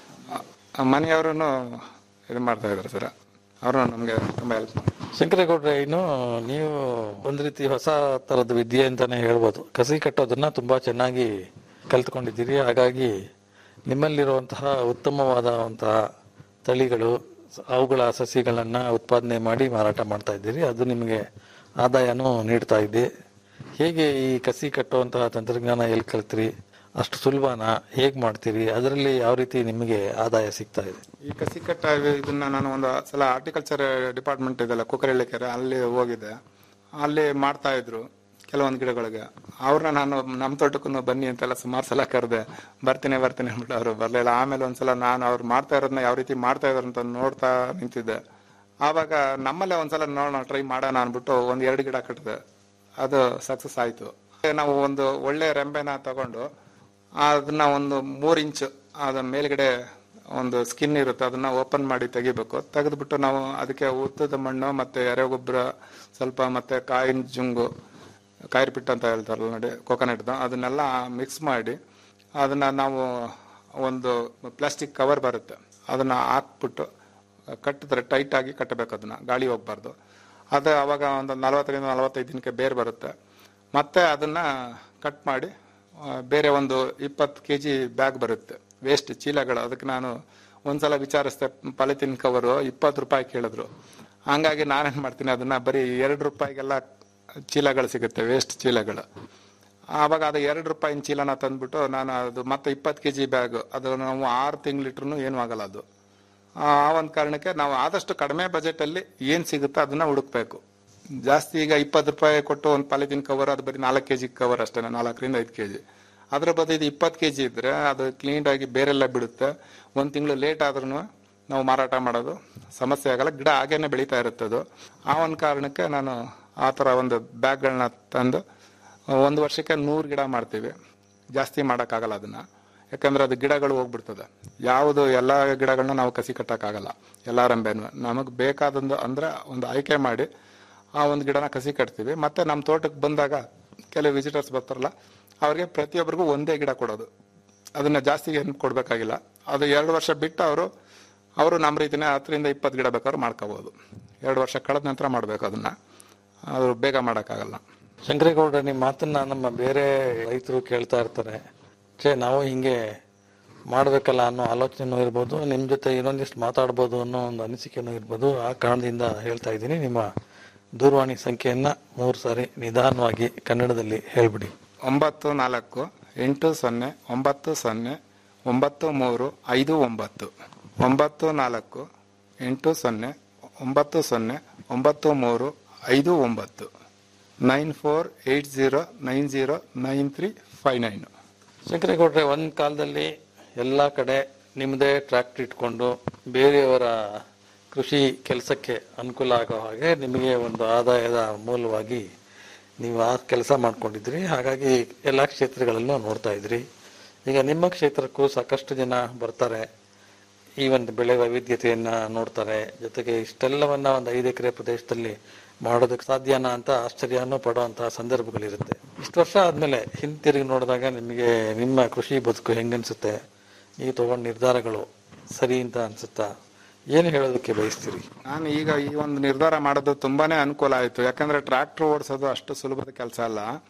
ಮನೆಯವರು ಇದು ಮಾಡ್ತಾ ಇದ್ದಾರೆ ಸರ್ ಅವರು ನಮಗೆ ತುಂಬಾ ಹೆಲ್ಪ್ ಶಂಕರೇಗೌಡ್ರೆ ಇನ್ನು ನೀವು ಒಂದ್ ರೀತಿ ಹೊಸ ತರದ ವಿದ್ಯೆ ಅಂತಾನೆ ಹೇಳ್ಬೋದು ಕಸಿ ಕಟ್ಟೋದನ್ನ ತುಂಬಾ ಚೆನ್ನಾಗಿ ಕಲ್ತ್ಕೊಂಡಿದ್ದೀರಿ ಹಾಗಾಗಿ ನಿಮ್ಮಲ್ಲಿರುವಂತಹ ಉತ್ತಮವಾದಂತಹ ತಳಿಗಳು ಅವುಗಳ ಸಸಿಗಳನ್ನ ಉತ್ಪಾದನೆ ಮಾಡಿ ಮಾರಾಟ ಮಾಡ್ತಾ ಇದ್ದೀರಿ ಅದು ನಿಮಗೆ ಆದಾಯನೂ ನೀಡ್ತಾ ಇದೆ ಹೇಗೆ ಈ ಕಸಿ ಕಟ್ಟುವಂತಹ ತಂತ್ರಜ್ಞಾನ ಎಲ್ಲಿ ಕಲ್ತ್ರಿ ಅಷ್ಟು ಸುಲಭನಾ ಹೇಗ್ ಮಾಡ್ತೀರಿ ಅದರಲ್ಲಿ ಯಾವ ರೀತಿ ನಿಮಗೆ ಆದಾಯ ಸಿಗ್ತಾ ಇದೆ ಈ ಕಸಿ ಕಟ್ಟ ಇದನ್ನ ನಾನು ಒಂದು ಸಲ ಹಾರ್ಟಿಕಲ್ಚರ್ ಡಿಪಾರ್ಟ್ಮೆಂಟ್ ಇದೆಲ್ಲ ಕುಕ್ಕರಳ್ಳಿಕೆರೆ ಅಲ್ಲಿ ಹೋಗಿದ್ದೆ ಅಲ್ಲಿ ಮಾಡ್ತಾ ಇದ್ರು ಕೆಲವೊಂದು ಗಿಡಗಳಿಗೆ ಅವ್ರನ್ನ ನಾನು ನಮ್ಮ ತೋಟಕ್ಕೂ ಬನ್ನಿ ಅಂತೆಲ್ಲ ಸುಮಾರು ಸಲ ಕರೆದೆ ಬರ್ತೀನಿ ಬರ್ತೀನಿ ಅಂದ್ಬಿಟ್ಟು ಅವರು ಬರಲಿಲ್ಲ ಆಮೇಲೆ ಒಂದ್ಸಲ ನಾನು ಅವ್ರು ಮಾಡ್ತಾ ಇರೋದನ್ನ ಯಾವ ರೀತಿ ಮಾಡ್ತಾ ಇದಾರೆ ಅಂತ ನೋಡ್ತಾ ನಿಂತಿದ್ದೆ ಆವಾಗ ನಮ್ಮಲ್ಲೇ ಒಂದ್ಸಲ ನೋಡೋಣ ಟ್ರೈ ಮಾಡೋಣ ಅಂದ್ಬಿಟ್ಟು ಒಂದ್ ಎರಡು ಗಿಡ ಕಟ್ಟಿದೆ ಅದು ಸಕ್ಸಸ್ ಆಯ್ತು ನಾವು ಒಂದು ಒಳ್ಳೆ ರೆಂಬೆನ ತಗೊಂಡು ಅದನ್ನ ಒಂದು ಮೂರ್ ಇಂಚ್ ಅದ ಮೇಲ್ಗಡೆ ಒಂದು ಸ್ಕಿನ್ ಇರುತ್ತೆ ಅದನ್ನ ಓಪನ್ ಮಾಡಿ ತೆಗಿಬೇಕು ತೆಗೆದ್ಬಿಟ್ಟು ನಾವು ಅದಕ್ಕೆ ಉತ್ತದ ಮಣ್ಣು ಮತ್ತೆ ಎರೆಗೊಬ್ಬರ ಸ್ವಲ್ಪ ಮತ್ತೆ ಕಾಯಿನ ಜುಂಗು ಕಾಯಿರ್ ಪಿಟ್ ಅಂತ ಹೇಳ್ತಾರಲ್ಲ ನೋಡಿ ಕೊಕೊನಟ್ದು ಅದನ್ನೆಲ್ಲ ಮಿಕ್ಸ್ ಮಾಡಿ ಅದನ್ನ ನಾವು ಒಂದು ಪ್ಲಾಸ್ಟಿಕ್ ಕವರ್ ಬರುತ್ತೆ ಅದನ್ನ ಹಾಕ್ಬಿಟ್ಟು ಕಟ್ಟಿದ್ರೆ ಟೈಟ್ ಆಗಿ ಕಟ್ಟಬೇಕು ಅದನ್ನ ಗಾಳಿ ಹೋಗ್ಬಾರ್ದು ಅದು ಅವಾಗ ಒಂದು ನಲವತ್ತರಿಂದ ನಲವತ್ತೈದು ದಿನಕ್ಕೆ ಬೇರೆ ಬರುತ್ತೆ ಮತ್ತೆ ಅದನ್ನ ಕಟ್ ಮಾಡಿ ಆ, ಬೇರೆ ಒಂದು ಇಪ್ಪತ್ತು ಕೆ ಜಿ ಬ್ಯಾಗ್ ಬರುತ್ತೆ ವೇಸ್ಟ್ ಚೀಲಗಳು ಅದಕ್ಕೆ ನಾನು ಒಂದ್ಸಲ ವಿಚಾರಿಸ್ದೆ ಪಾಲಿಥಿನ್ ಕವರು ಇಪ್ಪತ್ತು ರೂಪಾಯಿ ಕೇಳಿದ್ರು ಹಂಗಾಗಿ ನಾನೇನ್ ಮಾಡ್ತೀನಿ ಅದನ್ನ ಬರೀ ಎರಡು ರೂಪಾಯಿಗೆಲ್ಲ ಚೀಲಗಳು ಸಿಗುತ್ತೆ ವೇಸ್ಟ್ ಚೀಲಗಳು ಆವಾಗ ಅದು ಎರಡು ರೂಪಾಯಿನ ಚೀಲನ ತಂದ್ಬಿಟ್ಟು ನಾನು ಅದು ಮತ್ತೆ ಇಪ್ಪತ್ತು ಕೆ ಜಿ ಬ್ಯಾಗ್ ಅದು ನಾವು ಆರು ತಿಂಗಳಿಟ್ರು ಏನು ಆಗಲ್ಲ ಅದು ಆ ಒಂದು ಕಾರಣಕ್ಕೆ ನಾವು ಆದಷ್ಟು ಕಡಿಮೆ ಬಜೆಟ್ ಅಲ್ಲಿ ಏನ್ ಸಿಗುತ್ತೋ ಅದನ್ನ ಹುಡುಕ್ಬೇಕು ಜಾಸ್ತಿ ಈಗ ಇಪ್ಪತ್ತು ರೂಪಾಯಿ ಕೊಟ್ಟು ಒಂದು ಪಾಲಿಥಿನ್ ಕವರ್ ಅದು ಬರೀ ನಾಲ್ಕು ಕೆಜಿ ಕವರ್ ಅಷ್ಟೇ ನಾಲ್ಕರಿಂದ ಐದು ಕೆಜಿ ಅದ್ರ ಬದಲು ಇದು ಇಪ್ಪತ್ತು ಕೆಜಿ ಇದ್ರೆ ಅದು ಕ್ಲೀನ್ ಆಗಿ ಬೇರೆಲ್ಲ ಬಿಡುತ್ತೆ ಒಂದ್ ತಿಂಗಳು ಲೇಟ್ ಆದ್ರೂ ನಾವು ಮಾರಾಟ ಮಾಡೋದು ಸಮಸ್ಯೆ ಆಗಲ್ಲ ಗಿಡ ಹಾಗೇನೆ ಬೆಳೀತಾ ಇರುತ್ತೆ ಅದು ಆ ಒಂದು ಕಾರಣಕ್ಕೆ ನಾನು ಆ ಥರ ಒಂದು ಬ್ಯಾಗ್ಗಳನ್ನ ತಂದು ಒಂದು ವರ್ಷಕ್ಕೆ ನೂರು ಗಿಡ ಮಾಡ್ತೀವಿ ಜಾಸ್ತಿ ಮಾಡೋಕ್ಕಾಗಲ್ಲ ಅದನ್ನ ಯಾಕಂದ್ರೆ ಅದು ಗಿಡಗಳು ಹೋಗ್ಬಿಡ್ತದೆ ಯಾವುದು ಎಲ್ಲ ಗಿಡಗಳನ್ನ ನಾವು ಕಸಿ ಕಟ್ಟಕ್ಕಾಗಲ್ಲ ಎಲ್ಲ ರಂಬೆನು ನಮಗೆ ಬೇಕಾದಂದು ಅಂದ್ರೆ ಒಂದು ಆಯ್ಕೆ ಮಾಡಿ ಆ ಒಂದು ಗಿಡನ ಕಸಿ ಕಟ್ತೀವಿ ಮತ್ತೆ ನಮ್ಮ ತೋಟಕ್ಕೆ ಬಂದಾಗ ಕೆಲವು ವಿಸಿಟರ್ಸ್ ಬರ್ತಾರಲ್ಲ ಅವ್ರಿಗೆ ಪ್ರತಿಯೊಬ್ಬರಿಗೂ ಒಂದೇ ಗಿಡ ಕೊಡೋದು ಅದನ್ನ ಜಾಸ್ತಿ ಏನು ಕೊಡ್ಬೇಕಾಗಿಲ್ಲ ಅದು ಎರಡು ವರ್ಷ ಬಿಟ್ಟು ಅವರು ಅವರು ನಮ್ಮ ರೀತಿನೇ ಹತ್ತರಿಂದ ಇಪ್ಪತ್ತು ಗಿಡ ಬೇಕಾದ್ರೂ ಮಾಡ್ಕೋಬಹುದು ಎರಡು ವರ್ಷ ಕಳೆದ ನಂತರ ಮಾಡ್ಬೇಕು ಅದನ್ನ ಅವರು ಬೇಗ ಮಾಡೋಕ್ಕಾಗಲ್ಲ ಶಂಕರೇಗೌಡ ನಿಮ್ಮ ಮಾತನ್ನ ನಮ್ಮ ಬೇರೆ ರೈತರು ಕೇಳ್ತಾ ಇರ್ತಾರೆ ಛೇ ನಾವು ಹಿಂಗೆ ಮಾಡ್ಬೇಕಲ್ಲ ಅನ್ನೋ ಆಲೋಚನೆನೂ ಇರ್ಬೋದು ನಿಮ್ ಜೊತೆ ಇನ್ನೊಂದಿಷ್ಟು ಮಾತಾಡ್ಬೋದು ಅನ್ನೋ ಒಂದು ಅನಿಸಿಕೆನೂ ಇರ್ಬೋದು ಆ ಕಾರಣದಿಂದ ಹೇಳ್ತಾ ಇದ್ದೀನಿ ನಿಮ್ಮ ದೂರವಾಣಿ ಸಂಖ್ಯೆಯನ್ನ ಮೂರು ಸಾರಿ ನಿಧಾನವಾಗಿ ಕನ್ನಡದಲ್ಲಿ ಹೇಳ್ಬಿಡಿ ಒಂಬತ್ತು ನಾಲ್ಕು ಎಂಟು ಸೊನ್ನೆ ಒಂಬತ್ತು ಸೊನ್ನೆ ಒಂಬತ್ತು ಮೂರು ಐದು ಒಂಬತ್ತು ಒಂಬತ್ತು ನಾಲ್ಕು ಎಂಟು ಸೊನ್ನೆ ಒಂಬತ್ತು ಸೊನ್ನೆ ಒಂಬತ್ತು ಮೂರು ಐದು ಒಂಬತ್ತು nine four eight zero nine zero nine three five nine ಶಂಕರೇಗೌಡ್ರೆ ಒಂದ್ ಕಾಲದಲ್ಲಿ ಎಲ್ಲಾ ಕಡೆ ನಿಮ್ಮದೇ ಟ್ರ್ಯಾಕ್ಟರ್ ಇಟ್ಕೊಂಡು ಬೇರೆಯವರ ಕೃಷಿ ಕೆಲಸಕ್ಕೆ ಅನುಕೂಲ ಆಗೋ ಹಾಗೆ ನಿಮಗೆ ಒಂದು ಆದಾಯದ ಮೂಲವಾಗಿ ನೀವು ಆ ಕೆಲಸ ಮಾಡ್ಕೊಂಡಿದ್ರಿ ಹಾಗಾಗಿ ಎಲ್ಲಾ ಕ್ಷೇತ್ರಗಳಲ್ಲೂ ನೋಡ್ತಾ ಇದ್ರಿ ಈಗ ನಿಮ್ಮ ಕ್ಷೇತ್ರಕ್ಕೂ ಸಾಕಷ್ಟು ಜನ ಬರ್ತಾರೆ ಈ ಒಂದು ಬೆಳೆ ವೈವಿಧ್ಯತೆಯನ್ನ ನೋಡ್ತಾರೆ ಜೊತೆಗೆ ಇಷ್ಟೆಲ್ಲವನ್ನ ಒಂದು ಐದು ಎಕರೆ ಪ್ರದೇಶದಲ್ಲಿ ಮಾಡೋದಕ್ಕೆ ಸಾಧ್ಯನಾ ಅಂತ ಆಶ್ಚರ್ಯನೂ ಪಡುವಂತಹ ಸಂದರ್ಭಗಳಿರುತ್ತೆ ಇಷ್ಟು ವರ್ಷ ಆದ್ಮೇಲೆ ಹಿಂತಿರುಗಿ ನೋಡಿದಾಗ ನಿಮಗೆ ನಿಮ್ಮ ಕೃಷಿ ಬದುಕು ಹೆಂಗನ್ಸುತ್ತೆ ನೀವು ತಗೊಂಡ ನಿರ್ಧಾರಗಳು ಸರಿ ಅಂತ ಅನ್ಸುತ್ತಾ ಏನು ಹೇಳೋದಕ್ಕೆ ಬಯಸ್ತೀರಿ ನಾನು ಈಗ ಈ ಒಂದು ನಿರ್ಧಾರ ಮಾಡೋದು ತುಂಬಾನೇ ಅನುಕೂಲ ಆಯ್ತು ಯಾಕಂದ್ರೆ ಟ್ರ್ಯಾಕ್ಟರ್ ಓಡಿಸೋದು ಅಷ್ಟು ಸುಲಭದ ಕೆಲಸ ಅಲ್ಲ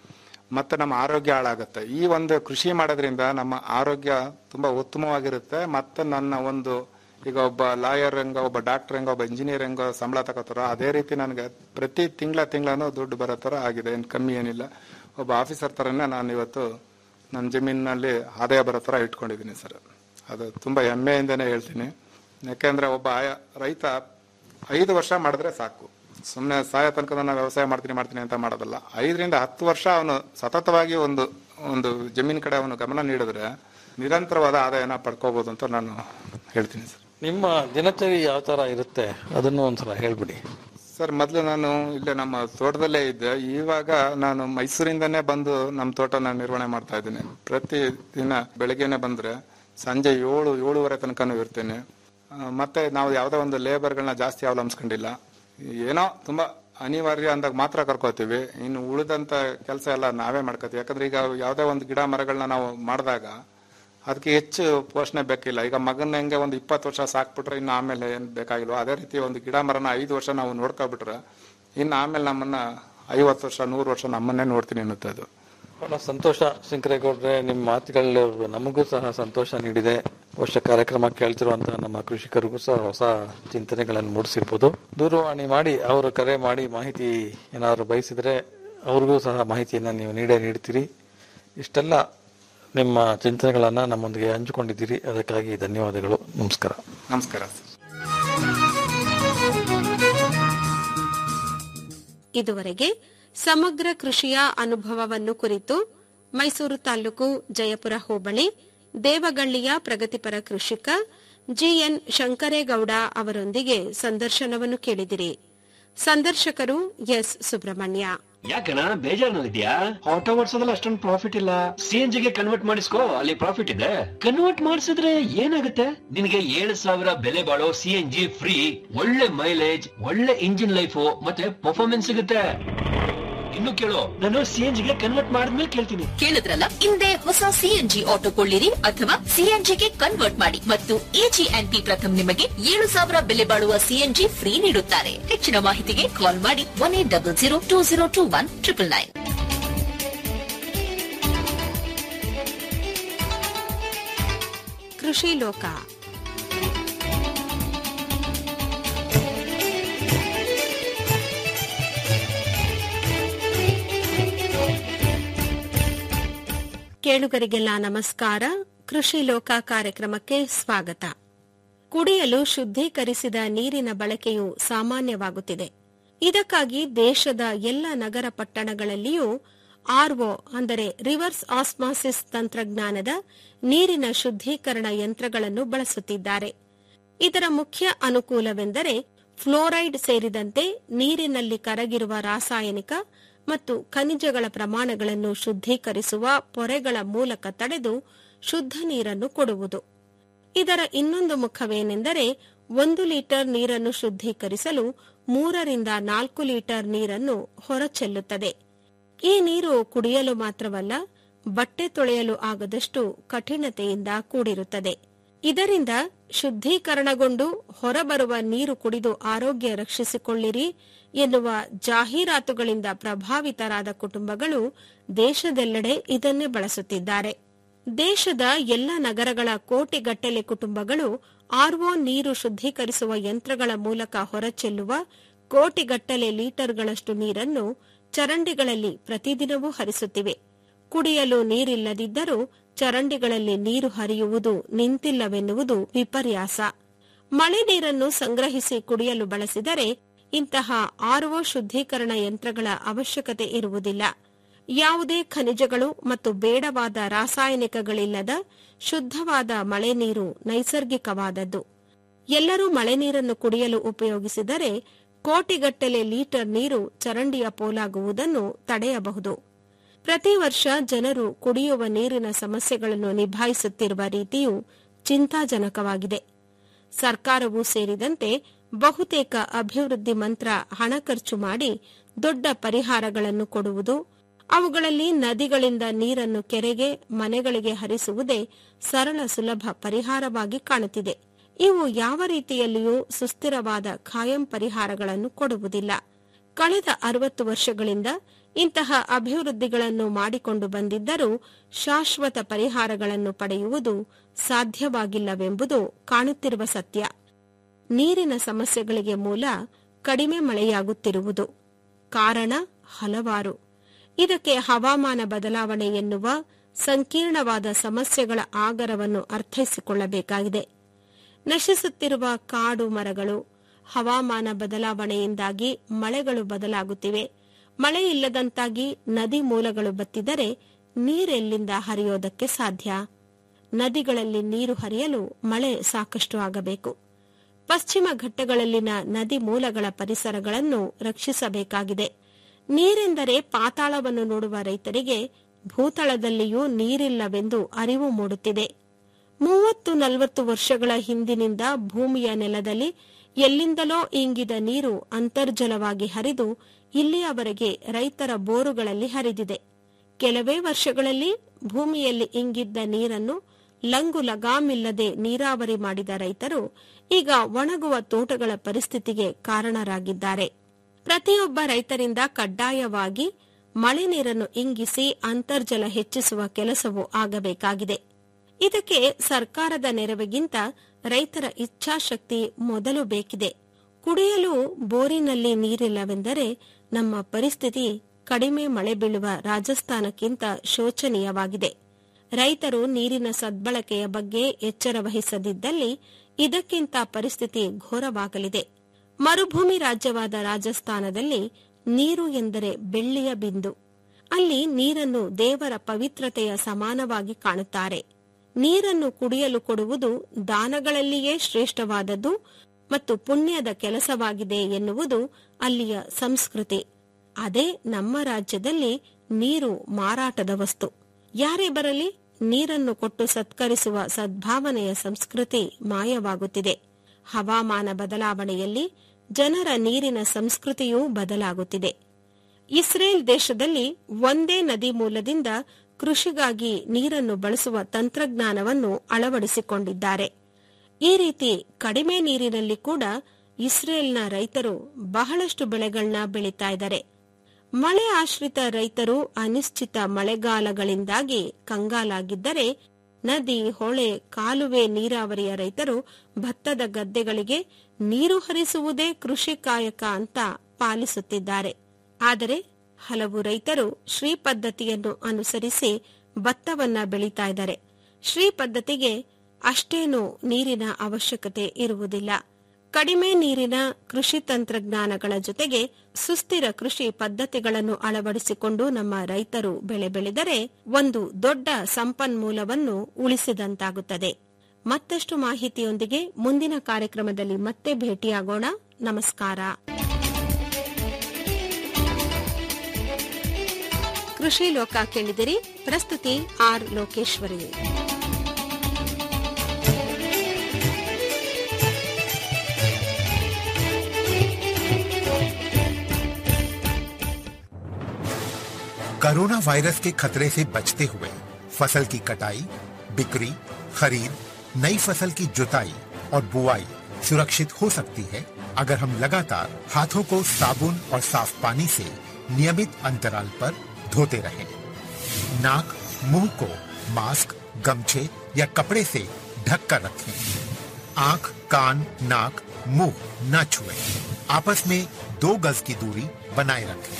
ಮತ್ತೆ ನಮ್ಮ ಆರೋಗ್ಯ ಹಾಳಾಗುತ್ತೆ ಈ ಒಂದು ಕೃಷಿ ಮಾಡೋದ್ರಿಂದ ನಮ್ಮ ಆರೋಗ್ಯ ತುಂಬಾ ಉತ್ತಮವಾಗಿರುತ್ತೆ ಮತ್ತೆ ನನ್ನ ಒಂದು ಈಗ ಒಬ್ಬ ಲಾಯರ್ ಹೆಂಗ ಒಬ್ಬ ಡಾಕ್ಟರ್ ಹೆಂಗ ಒಬ್ಬ ಇಂಜಿನಿಯರ್ ಹೆಂಗ ಸಂಬಳ ತಗೋತಾರೋ ಅದೇ ರೀತಿ ನನಗೆ ಪ್ರತಿ ತಿಂಗಳ ತಿಂಗಳನು ದುಡ್ಡು ಬರೋ ಥರ ಆಗಿದೆ ಏನು ಕಮ್ಮಿ ಏನಿಲ್ಲ ಒಬ್ಬ ಆಫೀಸರ್ ಥರನೇ ನಾನು ಇವತ್ತು ನನ್ನ ಜಮೀನಿನಲ್ಲಿ ಆದಾಯ ಬರೋ ಥರ ಇಟ್ಕೊಂಡಿದ್ದೀನಿ ಸರ್ ಅದು ತುಂಬ ಹೆಮ್ಮೆಯಿಂದನೇ ಹೇಳ್ತೀನಿ ಯಾಕೆಂದ್ರೆ ಒಬ್ಬ ಆಯ- ರೈತ ಐದು ವರ್ಷ ಮಾಡಿದ್ರೆ ಸಾಕು ಸುಮ್ಮನೆ ಸಾಯ ತನಕ ನಾನು ವ್ಯವಸಾಯ ಮಾಡ್ತೀನಿ ಮಾಡ್ತೀನಿ ಅಂತ ಮಾಡೋದಲ್ಲ ಐದರಿಂದ ಹತ್ತು ವರ್ಷ ಅವನು ಸತತವಾಗಿ ಒಂದು ಒಂದು ಜಮೀನ್ ಕಡೆ ಅವನು ಗಮನ ನೀಡಿದ್ರೆ ನಿರಂತರವಾದ ಆದಾಯನ ಪಡ್ಕೋಬಹುದು ಅಂತ ನಾನು ಹೇಳ್ತೀನಿ ಸರ್ ನಿಮ್ಮ ದಿನಚರಿ ಯಾವ ತರ ಇರುತ್ತೆ ಅದನ್ನು ಒಂದ್ಸಲ ಹೇಳ್ಬಿಡಿ ಸರ್ ಮೊದಲು ನಾನು ಇಲ್ಲೇ ನಮ್ಮ ತೋಟದಲ್ಲೇ ಇದ್ದೆ ಇವಾಗ ನಾನು ಮೈಸೂರಿಂದನೇ ಬಂದು ನಮ್ಮ ತೋಟನ ನಿರ್ವಹಣೆ ಮಾಡ್ತಾ ಇದ್ದೀನಿ ಪ್ರತಿ ದಿನ ಬೆಳಗ್ಗೆನೆ ಬಂದ್ರೆ ಸಂಜೆ ಏಳು ಏಳುವರೆ ತನಕನೂ ಇರ್ತೇನೆ ಆ, ಮತ್ತೆ ನಾವು ಯಾವುದೋ ಒಂದು ಲೇಬರ್ಗಳನ್ನ ಜಾಸ್ತಿ ಅವಲಂಬಿಸ್ಕೊಂಡಿಲ್ಲ ಏನೋ ತುಂಬಾ ಅನಿವಾರ್ಯ ಅಂದಾಗ ಮಾತ್ರ ಕರ್ಕೋತೀವಿ ಇನ್ನು ಉಳಿದಂತ ಕೆಲಸ ಎಲ್ಲ ನಾವೇ ಮಾಡ್ಕೋತೀವಿ ಯಾಕಂದ್ರೆ ಈಗ ಯಾವುದೇ ಒಂದು ಗಿಡ ಮರಗಳನ್ನ ನಾವು ಮಾಡಿದಾಗ ಅದಕ್ಕೆ ಹೆಚ್ಚು ಪೋಷಣೆ ಬೇಕಿಲ್ಲ ಈಗ ಮಗನ ಹೆಂಗೆ ಒಂದು ಇಪ್ಪತ್ತು ವರ್ಷ ಸಾಕ್ಬಿಟ್ರೆ ಇನ್ನು ಆಮೇಲೆ ಏನ್ ಬೇಕಾಗಿಲ್ವೋ ಅದೇ ರೀತಿ ಒಂದು ಗಿಡ ಮರನ ಐದು ವರ್ಷ ನಾವು ನೋಡ್ಕೊಬಿಟ್ರೆ ಇನ್ನು ಆಮೇಲೆ ನಮ್ಮನ್ನ ಐವತ್ತು ವರ್ಷ ನೂರು ವರ್ಷ ನಮ್ಮನ್ನೇ ನೋಡ್ತೀನಿ ಅನ್ನುತ್ತೆ ಅದು ಬಹಳ ಸಂತೋಷ ಶಂಕರೇಗೌಡ್ರೆ ನಿಮ್ಮ ಮಾತುಗಳು ನಮಗೂ ಸಹ ಸಂತೋಷ ನೀಡಿದೆ ವರ್ಷ ಕಾರ್ಯಕ್ರಮ ಕೇಳ್ತಿರುವಂತಹ ನಮ್ಮ ಕೃಷಿಕರಿಗೂ ಸಹ ಹೊಸ ಚಿಂತನೆಗಳನ್ನು ಮೂಡಿಸಿರ್ಬೋದು ದೂರವಾಣಿ ಮಾಡಿ ಅವರು ಕರೆ ಮಾಡಿ ಮಾಹಿತಿ ಏನಾದ್ರು ಬಯಸಿದ್ರೆ ಅವ್ರಿಗೂ ಸಹ ಮಾಹಿತಿಯನ್ನು ನೀವು ನೀಡೇ ನೀಡ್ತೀರಿ ಇಷ್ಟೆಲ್ಲ ನಿಮ್ಮ ಚಿಂತನೆಗಳನ್ನ ನಮ್ಮೊಂದಿಗೆ ಹಂಚಿಕೊಂಡಿದ್ದೀರಿ ಅದಕ್ಕಾಗಿ ಧನ್ಯವಾದಗಳು ನಮಸ್ಕಾರ ನಮಸ್ಕಾರ ಇದುವರೆಗೆ ಸಮಗ್ರ ಕೃಷಿಯ ಅನುಭವವನ್ನು ಕುರಿತು ಮೈಸೂರು ತಾಲೂಕು ಜಯಪುರ ಹೋಬಳಿ ದೇವಗಳ್ಳಿಯ ಪ್ರಗತಿಪರ ಕೃಷಿಕ ಜಿಎನ್ ಶಂಕರೇಗೌಡ ಅವರೊಂದಿಗೆ ಸಂದರ್ಶನವನ್ನು ಕೇಳಿದಿರಿ ಸಂದರ್ಶಕರು ಎಸ್ ಸುಬ್ರಹ್ಮಣ್ಯ ಯಾಕಣ ಬೇಜಾರಿನಲ್ಲಿದ್ಯಾ ಆಟೋ ಓಡಿಸೋದ್ರಲ್ಲಿ ಅಷ್ಟೊಂದು ಪ್ರಾಫಿಟ್ ಇಲ್ಲ ಸಿ ಎನ್ ಜಿಗೆ ಕನ್ವರ್ಟ್ ಮಾಡಿಸ್ಕೋ ಅಲ್ಲಿ ಪ್ರಾಫಿಟ್ ಇದೆ ಕನ್ವರ್ಟ್ ಮಾಡಿಸಿದ್ರೆ ಏನಾಗುತ್ತೆ ನಿನಗೆ ಏಳು ಸಾವಿರ ಬೆಲೆ ಬಾಳೋ ಸಿ ಎನ್ ಜಿ ಫ್ರೀ ಒಳ್ಳೆ ಮೈಲೇಜ್ ಒಳ್ಳೆ ಇಂಜಿನ್ ಲೈಫ್ ಮತ್ತೆ ಪರ್ಫಾರ್ಮೆನ್ಸ್ ಸಿಗುತ್ತೆ ಇನ್ನು ಕೇಳು ನಾನು ಸಿ ಎನ್ ಜಿಗೆ ಕನ್ವರ್ಟ್ ಮಾಡಿದ್ಮೇಲೆ ಕೇಳ್ತೀನಿ ಕೇಳಿದ್ರಲ್ಲ ಹಿಂದೆ ಹೊಸ ಸಿಎನ್ಜಿ ಆಟೋ ಕೊಳ್ಳಿರಿ ಅಥವಾ ಸಿಎನ್ಜಿಗೆ ಕನ್ವರ್ಟ್ ಮಾಡಿ ಮತ್ತು ಎಜಿ ಅಂಡ್ ಪಿ ಪ್ರಥಮ್ ನಿಮಗೆ ಏಳು ಸಾವಿರ ಬೆಲೆ ಬಾಳುವ ಸಿಎನ್ಜಿ ಫ್ರೀ ನೀಡುತ್ತಾರೆ ಹೆಚ್ಚಿನ ಮಾಹಿತಿಗೆ ಕಾಲ್ ಮಾಡಿ one eight double zero two zero two one triple nine ಕೃಷಿ ಲೋಕ ಕೇಳುಗರಿಗೆಲ್ಲ ನಮಸ್ಕಾರ ಕೃಷಿ ಲೋಕ ಕಾರ್ಯಕ್ರಮಕ್ಕೆ ಸ್ವಾಗತ ಕುಡಿಯಲು ಶುದ್ಧೀಕರಿಸಿದ ನೀರಿನ ಬಳಕೆಯು ಸಾಮಾನ್ಯವಾಗುತ್ತಿದೆ ಇದಕ್ಕಾಗಿ ದೇಶದ ಎಲ್ಲ ನಗರ ಪಟ್ಟಣಗಳಲ್ಲಿಯೂ ಆರ್ಒ ಅಂದರೆ ರಿವರ್ಸ್ ಆಸ್ಮಾಸಿಸ್ ತಂತ್ರಜ್ಞಾನದ ನೀರಿನ ಶುದ್ಧೀಕರಣ ಯಂತ್ರಗಳನ್ನು ಬಳಸುತ್ತಿದ್ದಾರೆ ಇದರ ಮುಖ್ಯ ಅನುಕೂಲವೆಂದರೆ ಫ್ಲೋರೈಡ್ ಸೇರಿದಂತೆ ನೀರಿನಲ್ಲಿ ಕರಗಿರುವ ರಾಸಾಯನಿಕ ಮತ್ತು ಖನಿಜಗಳ ಪ್ರಮಾಣಗಳನ್ನು ಶುದ್ಧೀಕರಿಸುವ ಪೊರೆಗಳ ಮೂಲಕ ತಡೆದು ಶುದ್ಧ ನೀರನ್ನು ಕೊಡುವುದು ಇದರ ಇನ್ನೊಂದು ಮುಖವೇನೆಂದರೆ ಒಂದು ಲೀಟರ್ ನೀರನ್ನು ಶುದ್ಧೀಕರಿಸಲು ಮೂರರಿಂದ ನಾಲ್ಕು ಲೀಟರ್ ನೀರನ್ನು ಹೊರಚೆಲ್ಲುತ್ತದೆ ಈ ನೀರು ಕುಡಿಯಲು ಮಾತ್ರವಲ್ಲ ಬಟ್ಟೆ ತೊಳೆಯಲು ಆಗದಷ್ಟು ಕಠಿಣತೆಯಿಂದ ಕೂಡಿರುತ್ತದೆ ಇದರಿಂದ ಶುದ್ಧೀಕರಣಗೊಂಡು ಹೊರಬರುವ ನೀರು ಕುಡಿದು ಆರೋಗ್ಯ ರಕ್ಷಿಸಿಕೊಳ್ಳಿರಿ ಎನ್ನುವ ಜಾಹೀರಾತುಗಳಿಂದ ಪ್ರಭಾವಿತರಾದ ಕುಟುಂಬಗಳು ದೇಶದೆಲ್ಲೆಡೆ ಇದನ್ನೇ ಬಳಸುತ್ತಿದ್ದಾರೆ ದೇಶದ ಎಲ್ಲ ನಗರಗಳ ಕೋಟಿಗಟ್ಟಲೆ ಕುಟುಂಬಗಳು ಆರ್ಒ ನೀರು ಶುದ್ಧೀಕರಿಸುವ ಯಂತ್ರಗಳ ಮೂಲಕ ಹೊರಚೆಲ್ಲುವ ಕೋಟಿಗಟ್ಟಲೆ ಲೀಟರ್ಗಳಷ್ಟು ನೀರನ್ನು ಚರಂಡಿಗಳಲ್ಲಿ ಪ್ರತಿದಿನವೂ ಹರಿಸುತ್ತಿವೆ ಕುಡಿಯಲು ನೀರಿಲ್ಲದಿದ್ದರೂ ಚರಂಡಿಗಳಲ್ಲಿ ನೀರು ಹರಿಯುವುದು ನಿಂತಿಲ್ಲವೆನ್ನುವುದು ವಿಪರ್ಯಾಸ ಮಳೆ ನೀರನ್ನು ಸಂಗ್ರಹಿಸಿ ಕುಡಿಯಲು ಬಳಸಿದರೆ ಇಂತಹ ಆರ್ಒ ಶುದ್ಧೀಕರಣ ಯಂತ್ರಗಳ ಅವಶ್ಯಕತೆ ಇರುವುದಿಲ್ಲ ಯಾವುದೇ ಖನಿಜಗಳು ಮತ್ತು ಬೇಡವಾದ ರಾಸಾಯನಿಕಗಳಿಲ್ಲದ ಶುದ್ಧವಾದ ಮಳೆ ನೀರು ನೈಸರ್ಗಿಕವಾದದ್ದು ಎಲ್ಲರೂ ಮಳೆ ನೀರನ್ನು ಕುಡಿಯಲು ಉಪಯೋಗಿಸಿದರೆ ಕೋಟಿಗಟ್ಟಲೆ ಲೀಟರ್ ನೀರು ಚರಂಡಿಯ ಪೋಲಾಗುವುದನ್ನು ತಡೆಯಬಹುದು ಪ್ರತಿ ವರ್ಷ ಜನರು ಕುಡಿಯುವ ನೀರಿನ ಸಮಸ್ಯೆಗಳನ್ನು ನಿಭಾಯಿಸುತ್ತಿರುವ ರೀತಿಯು ಚಿಂತಾಜನಕವಾಗಿದೆ ಸರ್ಕಾರವೂ ಸೇರಿದಂತೆ ಬಹುತೇಕ ಅಭಿವೃದ್ಧಿ ಮಂತ್ರ ಹಣ ಖರ್ಚು ಮಾಡಿ ದೊಡ್ಡ ಪರಿಹಾರಗಳನ್ನು ಕೊಡುವುದು ಅವುಗಳಲ್ಲಿ ನದಿಗಳಿಂದ ನೀರನ್ನು ಕೆರೆಗೆ ಮನೆಗಳಿಗೆ ಹರಿಸುವುದೇ ಸರಳ ಸುಲಭ ಪರಿಹಾರವಾಗಿ ಕಾಣುತ್ತಿದೆ ಇವು ಯಾವ ರೀತಿಯಲ್ಲಿಯೂ ಸುಸ್ಥಿರವಾದ ಖಾಯಂ ಪರಿಹಾರಗಳನ್ನು ಕೊಡುವುದಿಲ್ಲ ಕಳೆದ ಅರವತ್ತು ವರ್ಷಗಳಿಂದ ಇಂತಹ ಅಭಿವೃದ್ಧಿಗಳನ್ನು ಮಾಡಿಕೊಂಡು ಬಂದಿದ್ದರೂ ಶಾಶ್ವತ ಪರಿಹಾರಗಳನ್ನು ಪಡೆಯುವುದು ಸಾಧ್ಯವಾಗಿಲ್ಲವೆಂಬುದು ಕಾಣುತ್ತಿರುವ ಸತ್ಯ ನೀರಿನ ಸಮಸ್ಯೆಗಳಿಗೆ ಮೂಲ ಕಡಿಮೆ ಮಳೆಯಾಗುತ್ತಿರುವುದು ಕಾರಣ ಹಲವಾರು ಇದಕ್ಕೆ ಹವಾಮಾನ ಬದಲಾವಣೆ ಎನ್ನುವ ಸಂಕೀರ್ಣವಾದ ಸಮಸ್ಯೆಗಳ ಆಗರವನ್ನು ಅರ್ಥೈಸಿಕೊಳ್ಳಬೇಕಾಗಿದೆ ನಶಿಸುತ್ತಿರುವ ಕಾಡು ಮರಗಳು ಹವಾಮಾನ ಬದಲಾವಣೆಯಿಂದಾಗಿ ಮಳೆಗಳು ಬದಲಾಗುತ್ತಿವೆ ಮಳೆ ಇಲ್ಲದಂತಾಗಿ ನದಿ ಮೂಲಗಳು ಬತ್ತಿದರೆ ನೀರೆಲ್ಲಿಂದ ಹರಿಯೋದಕ್ಕೆ ಸಾಧ್ಯ ನದಿಗಳಲ್ಲಿ ನೀರು ಹರಿಯಲು ಮಳೆ ಸಾಕಷ್ಟು ಆಗಬೇಕು ಪಶ್ಚಿಮ ಘಟ್ಟಗಳಲ್ಲಿನ ನದಿ ಮೂಲಗಳ ಪರಿಸರಗಳನ್ನು ರಕ್ಷಿಸಬೇಕಾಗಿದೆ ನೀರೆಂದರೆ ಪಾತಾಳವನ್ನು ನೋಡುವ ರೈತರಿಗೆ ಭೂತಳದಲ್ಲಿಯೂ ನೀರಿಲ್ಲವೆಂದು ಅರಿವು ಮೂಡುತ್ತಿದೆ ಮೂವತ್ತು ನಲವತ್ತು ವರ್ಷಗಳ ಹಿಂದಿನಿಂದ ಭೂಮಿಯ ನೆಲದಲ್ಲಿ ಎಲ್ಲಿಂದಲೋ ಇಂಗಿದ ನೀರು ಅಂತರ್ಜಲವಾಗಿ ಹರಿದು ಇಲ್ಲಿಯವರೆಗೆ ರೈತರ ಬೋರುಗಳಲ್ಲಿ ಹರಿದಿದೆ ಕೆಲವೇ ವರ್ಷಗಳಲ್ಲಿ ಭೂಮಿಯಲ್ಲಿ ಇಂಗಿದ್ದ ನೀರನ್ನು ಲಂಗು ಲಗಾಮಿಲ್ಲದೆ ನೀರಾವರಿ ಮಾಡಿದ ರೈತರು ಈಗ ಒಣಗುವ ತೋಟಗಳ ಪರಿಸ್ಥಿತಿಗೆ ಕಾರಣರಾಗಿದ್ದಾರೆ ಪ್ರತಿಯೊಬ್ಬ ರೈತರಿಂದ ಕಡ್ಡಾಯವಾಗಿ ಮಳೆ ನೀರನ್ನು ಇಂಗಿಸಿ ಅಂತರ್ಜಲ ಹೆಚ್ಚಿಸುವ ಕೆಲಸವೂ ಆಗಬೇಕಾಗಿದೆ ಇದಕ್ಕೆ ಸರ್ಕಾರದ ನೆರವಿಗಿಂತ ರೈತರ ಇಚ್ಛಾಶಕ್ತಿ ಮೊದಲು ಬೇಕಿದೆ ಕುಡಿಯಲು ಬೋರಿನಲ್ಲಿ ನೀರಿಲ್ಲವೆಂದರೆ ನಮ್ಮ ಪರಿಸ್ಥಿತಿ ಕಡಿಮೆ ಮಳೆ ಬೀಳುವ ರಾಜಸ್ಥಾನಕ್ಕಿಂತ ಶೋಚನೀಯವಾಗಿದೆ ರೈತರು ನೀರಿನ ಸದ್ಬಳಕೆಯ ಬಗ್ಗೆ ಎಚ್ಚರ ವಹಿಸದಿದ್ದಲ್ಲಿ ಇದಕ್ಕಿಂತ ಪರಿಸ್ಥಿತಿ ಘೋರವಾಗಲಿದೆ ಮರುಭೂಮಿ ರಾಜ್ಯವಾದ ರಾಜಸ್ಥಾನದಲ್ಲಿ ನೀರು ಎಂದರೆ ಬೆಳ್ಳಿಯ ಬಿಂದು ಅಲ್ಲಿ ನೀರನ್ನು ದೇವರ ಪವಿತ್ರತೆಯ ಸಮಾನವಾಗಿ ಕಾಣುತ್ತಾರೆ ನೀರನ್ನು ಕುಡಿಯಲು ಕೊಡುವುದು ದಾನಗಳಲ್ಲಿಯೇ ಶ್ರೇಷ್ಠವಾದದ್ದು ಮತ್ತು ಪುಣ್ಯದ ಕೆಲಸವಾಗಿದೆ ಎನ್ನುವುದು ಅಲ್ಲಿಯ ಸಂಸ್ಕೃತಿ ಅದೇ ನಮ್ಮ ರಾಜ್ಯದಲ್ಲಿ ನೀರು ಮಾರಾಟದ ವಸ್ತು ಯಾರೇ ಬರಲಿ ನೀರನ್ನು ಕೊಟ್ಟು ಸತ್ಕರಿಸುವ ಸದ್ಭಾವನೆಯ ಸಂಸ್ಕೃತಿ ಮಾಯವಾಗುತ್ತಿದೆ ಹವಾಮಾನ ಬದಲಾವಣೆಯಲ್ಲಿ ಜನರ ನೀರಿನ ಸಂಸ್ಕೃತಿಯೂ ಬದಲಾಗುತ್ತಿದೆ ಇಸ್ರೇಲ್ ದೇಶದಲ್ಲಿ ಒಂದೇ ನದಿ ಮೂಲದಿಂದ ಕೃಷಿಗಾಗಿ ನೀರನ್ನು ಬಳಸುವ ತಂತ್ರಜ್ಞಾನವನ್ನು ಅಳವಡಿಸಿಕೊಂಡಿದ್ದಾರೆ ಈ ರೀತಿ ಕಡಿಮೆ ನೀರಿನಲ್ಲಿ ಕೂಡ ಇಸ್ರೇಲ್ನ ರೈತರು ಬಹಳಷ್ಟು ಬೆಳೆಗಳನ್ನ ಬೆಳೀತಾ ಇದ್ದಾರೆ ಮಳೆ ಆಶ್ರಿತ ರೈತರು ಅನಿಶ್ಚಿತ ಮಳೆಗಾಲಗಳಿಂದಾಗಿ ಕಂಗಾಲಾಗಿದ್ದರೆ ನದಿ ಹೊಳೆ ಕಾಲುವೆ ನೀರಾವರಿಯ ರೈತರು ಭತ್ತದ ಗದ್ದೆಗಳಿಗೆ ನೀರು ಹರಿಸುವುದೇ ಕೃಷಿ ಕಾಯಕ ಅಂತ ಪಾಲಿಸುತ್ತಿದ್ದಾರೆ ಆದರೆ ಹಲವು ರೈತರು ಶ್ರೀ ಪದ್ಧತಿಯನ್ನು ಅನುಸರಿಸಿ ಭತ್ತವನ್ನ ಬೆಳೀತಾ ಇದ್ದಾರೆ ಶ್ರೀ ಪದ್ಧತಿಗೆ ಅಷ್ಟೇನೂ ನೀರಿನ ಅವಶ್ಯಕತೆ ಇರುವುದಿಲ್ಲ ಕಡಿಮೆ ನೀರಿನ ಕೃಷಿ ತಂತ್ರಜ್ಞಾನಗಳ ಜೊತೆಗೆ ಸುಸ್ಥಿರ ಕೃಷಿ ಪದ್ಧತಿಗಳನ್ನು ಅಳವಡಿಸಿಕೊಂಡು ನಮ್ಮ ರೈತರು ಬೆಳೆ ಬೆಳೆದರೆ ಒಂದು ದೊಡ್ಡ ಸಂಪನ್ಮೂಲವನ್ನು ಉಳಿಸಿದಂತಾಗುತ್ತದೆ ಮತ್ತಷ್ಟು ಮಾಹಿತಿಯೊಂದಿಗೆ ಮುಂದಿನ ಕಾರ್ಯಕ್ರಮದಲ್ಲಿ ಮತ್ತೆ ಭೇಟಿಯಾಗೋಣ ನಮಸ್ಕಾರ ಕೃಷಿ ಲೋಕ ಕೇಳಿದಿರಿ ಪ್ರಸ್ತುತಿ ಆರ್ ಲೋಕೇಶ್ವರಿ कोरोना वायरस के खतरे से बचते हुए फसल की कटाई बिक्री खरीद नई फसल की जुताई और बुआई सुरक्षित हो सकती है अगर हम लगातार हाथों को साबुन और साफ पानी से नियमित अंतराल पर धोते रहें। नाक मुंह को मास्क गमछे या कपड़े से ढक कर रखें आंख कान नाक मुंह न छुएं। आपस में दो गज की दूरी बनाए रखें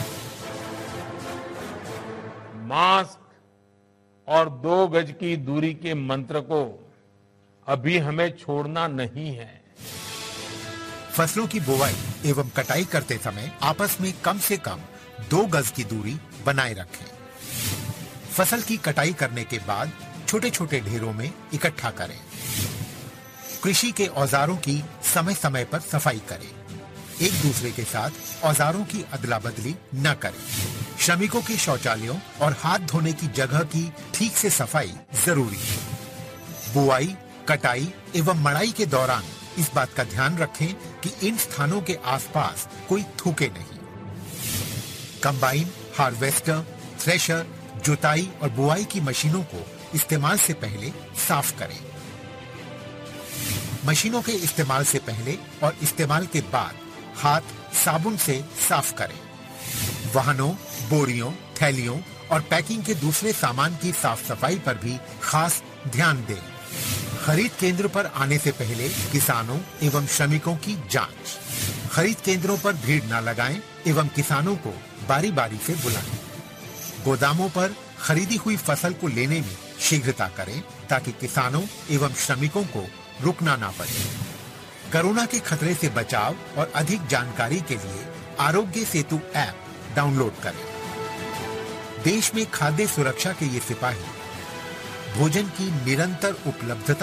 मास्क और दो गज की दूरी के मंत्र को अभी हमें छोड़ना नहीं है फसलों की बुवाई एवं कटाई करते समय आपस में कम से कम दो गज की दूरी बनाए रखें फसल की कटाई करने के बाद छोटे छोटे ढेरों में इकट्ठा करें कृषि के औजारों की समय समय पर सफाई करें एक दूसरे के साथ औजारों की अदला बदली न करें श्रमिकों के शौचालयों और हाथ धोने की जगह की ठीक से सफाई जरूरी है बुआई कटाई एवं मड़ाई के दौरान इस बात का ध्यान रखें कि इन स्थानों के आसपास कोई थूके नहीं कंबाइन हार्वेस्टर थ्रेशर जुताई और बुआई की मशीनों को इस्तेमाल से पहले साफ करें मशीनों के इस्तेमाल से पहले और इस्तेमाल के बाद हाथ साबुन से साफ करें वाहनों बोरियों थैलियों और पैकिंग के दूसरे सामान की साफ सफाई पर भी खास ध्यान दें खरीद केंद्र पर आने से पहले किसानों एवं श्रमिकों की जांच खरीद केंद्रों पर भीड़ न लगाएं एवं किसानों को बारी बारी से बुलाएं गोदामों पर खरीदी हुई फसल को लेने में शीघ्रता करें ताकि किसानों एवं श्रमिकों को रुकना ना पड़े कोरोना के खतरे से बचाव और अधिक जानकारी के लिए आरोग्य सेतु ऐप डाउनलोड करें देश में खाद्य सुरक्षा के ये सिपाही भोजन की निरंतर उपलब्धता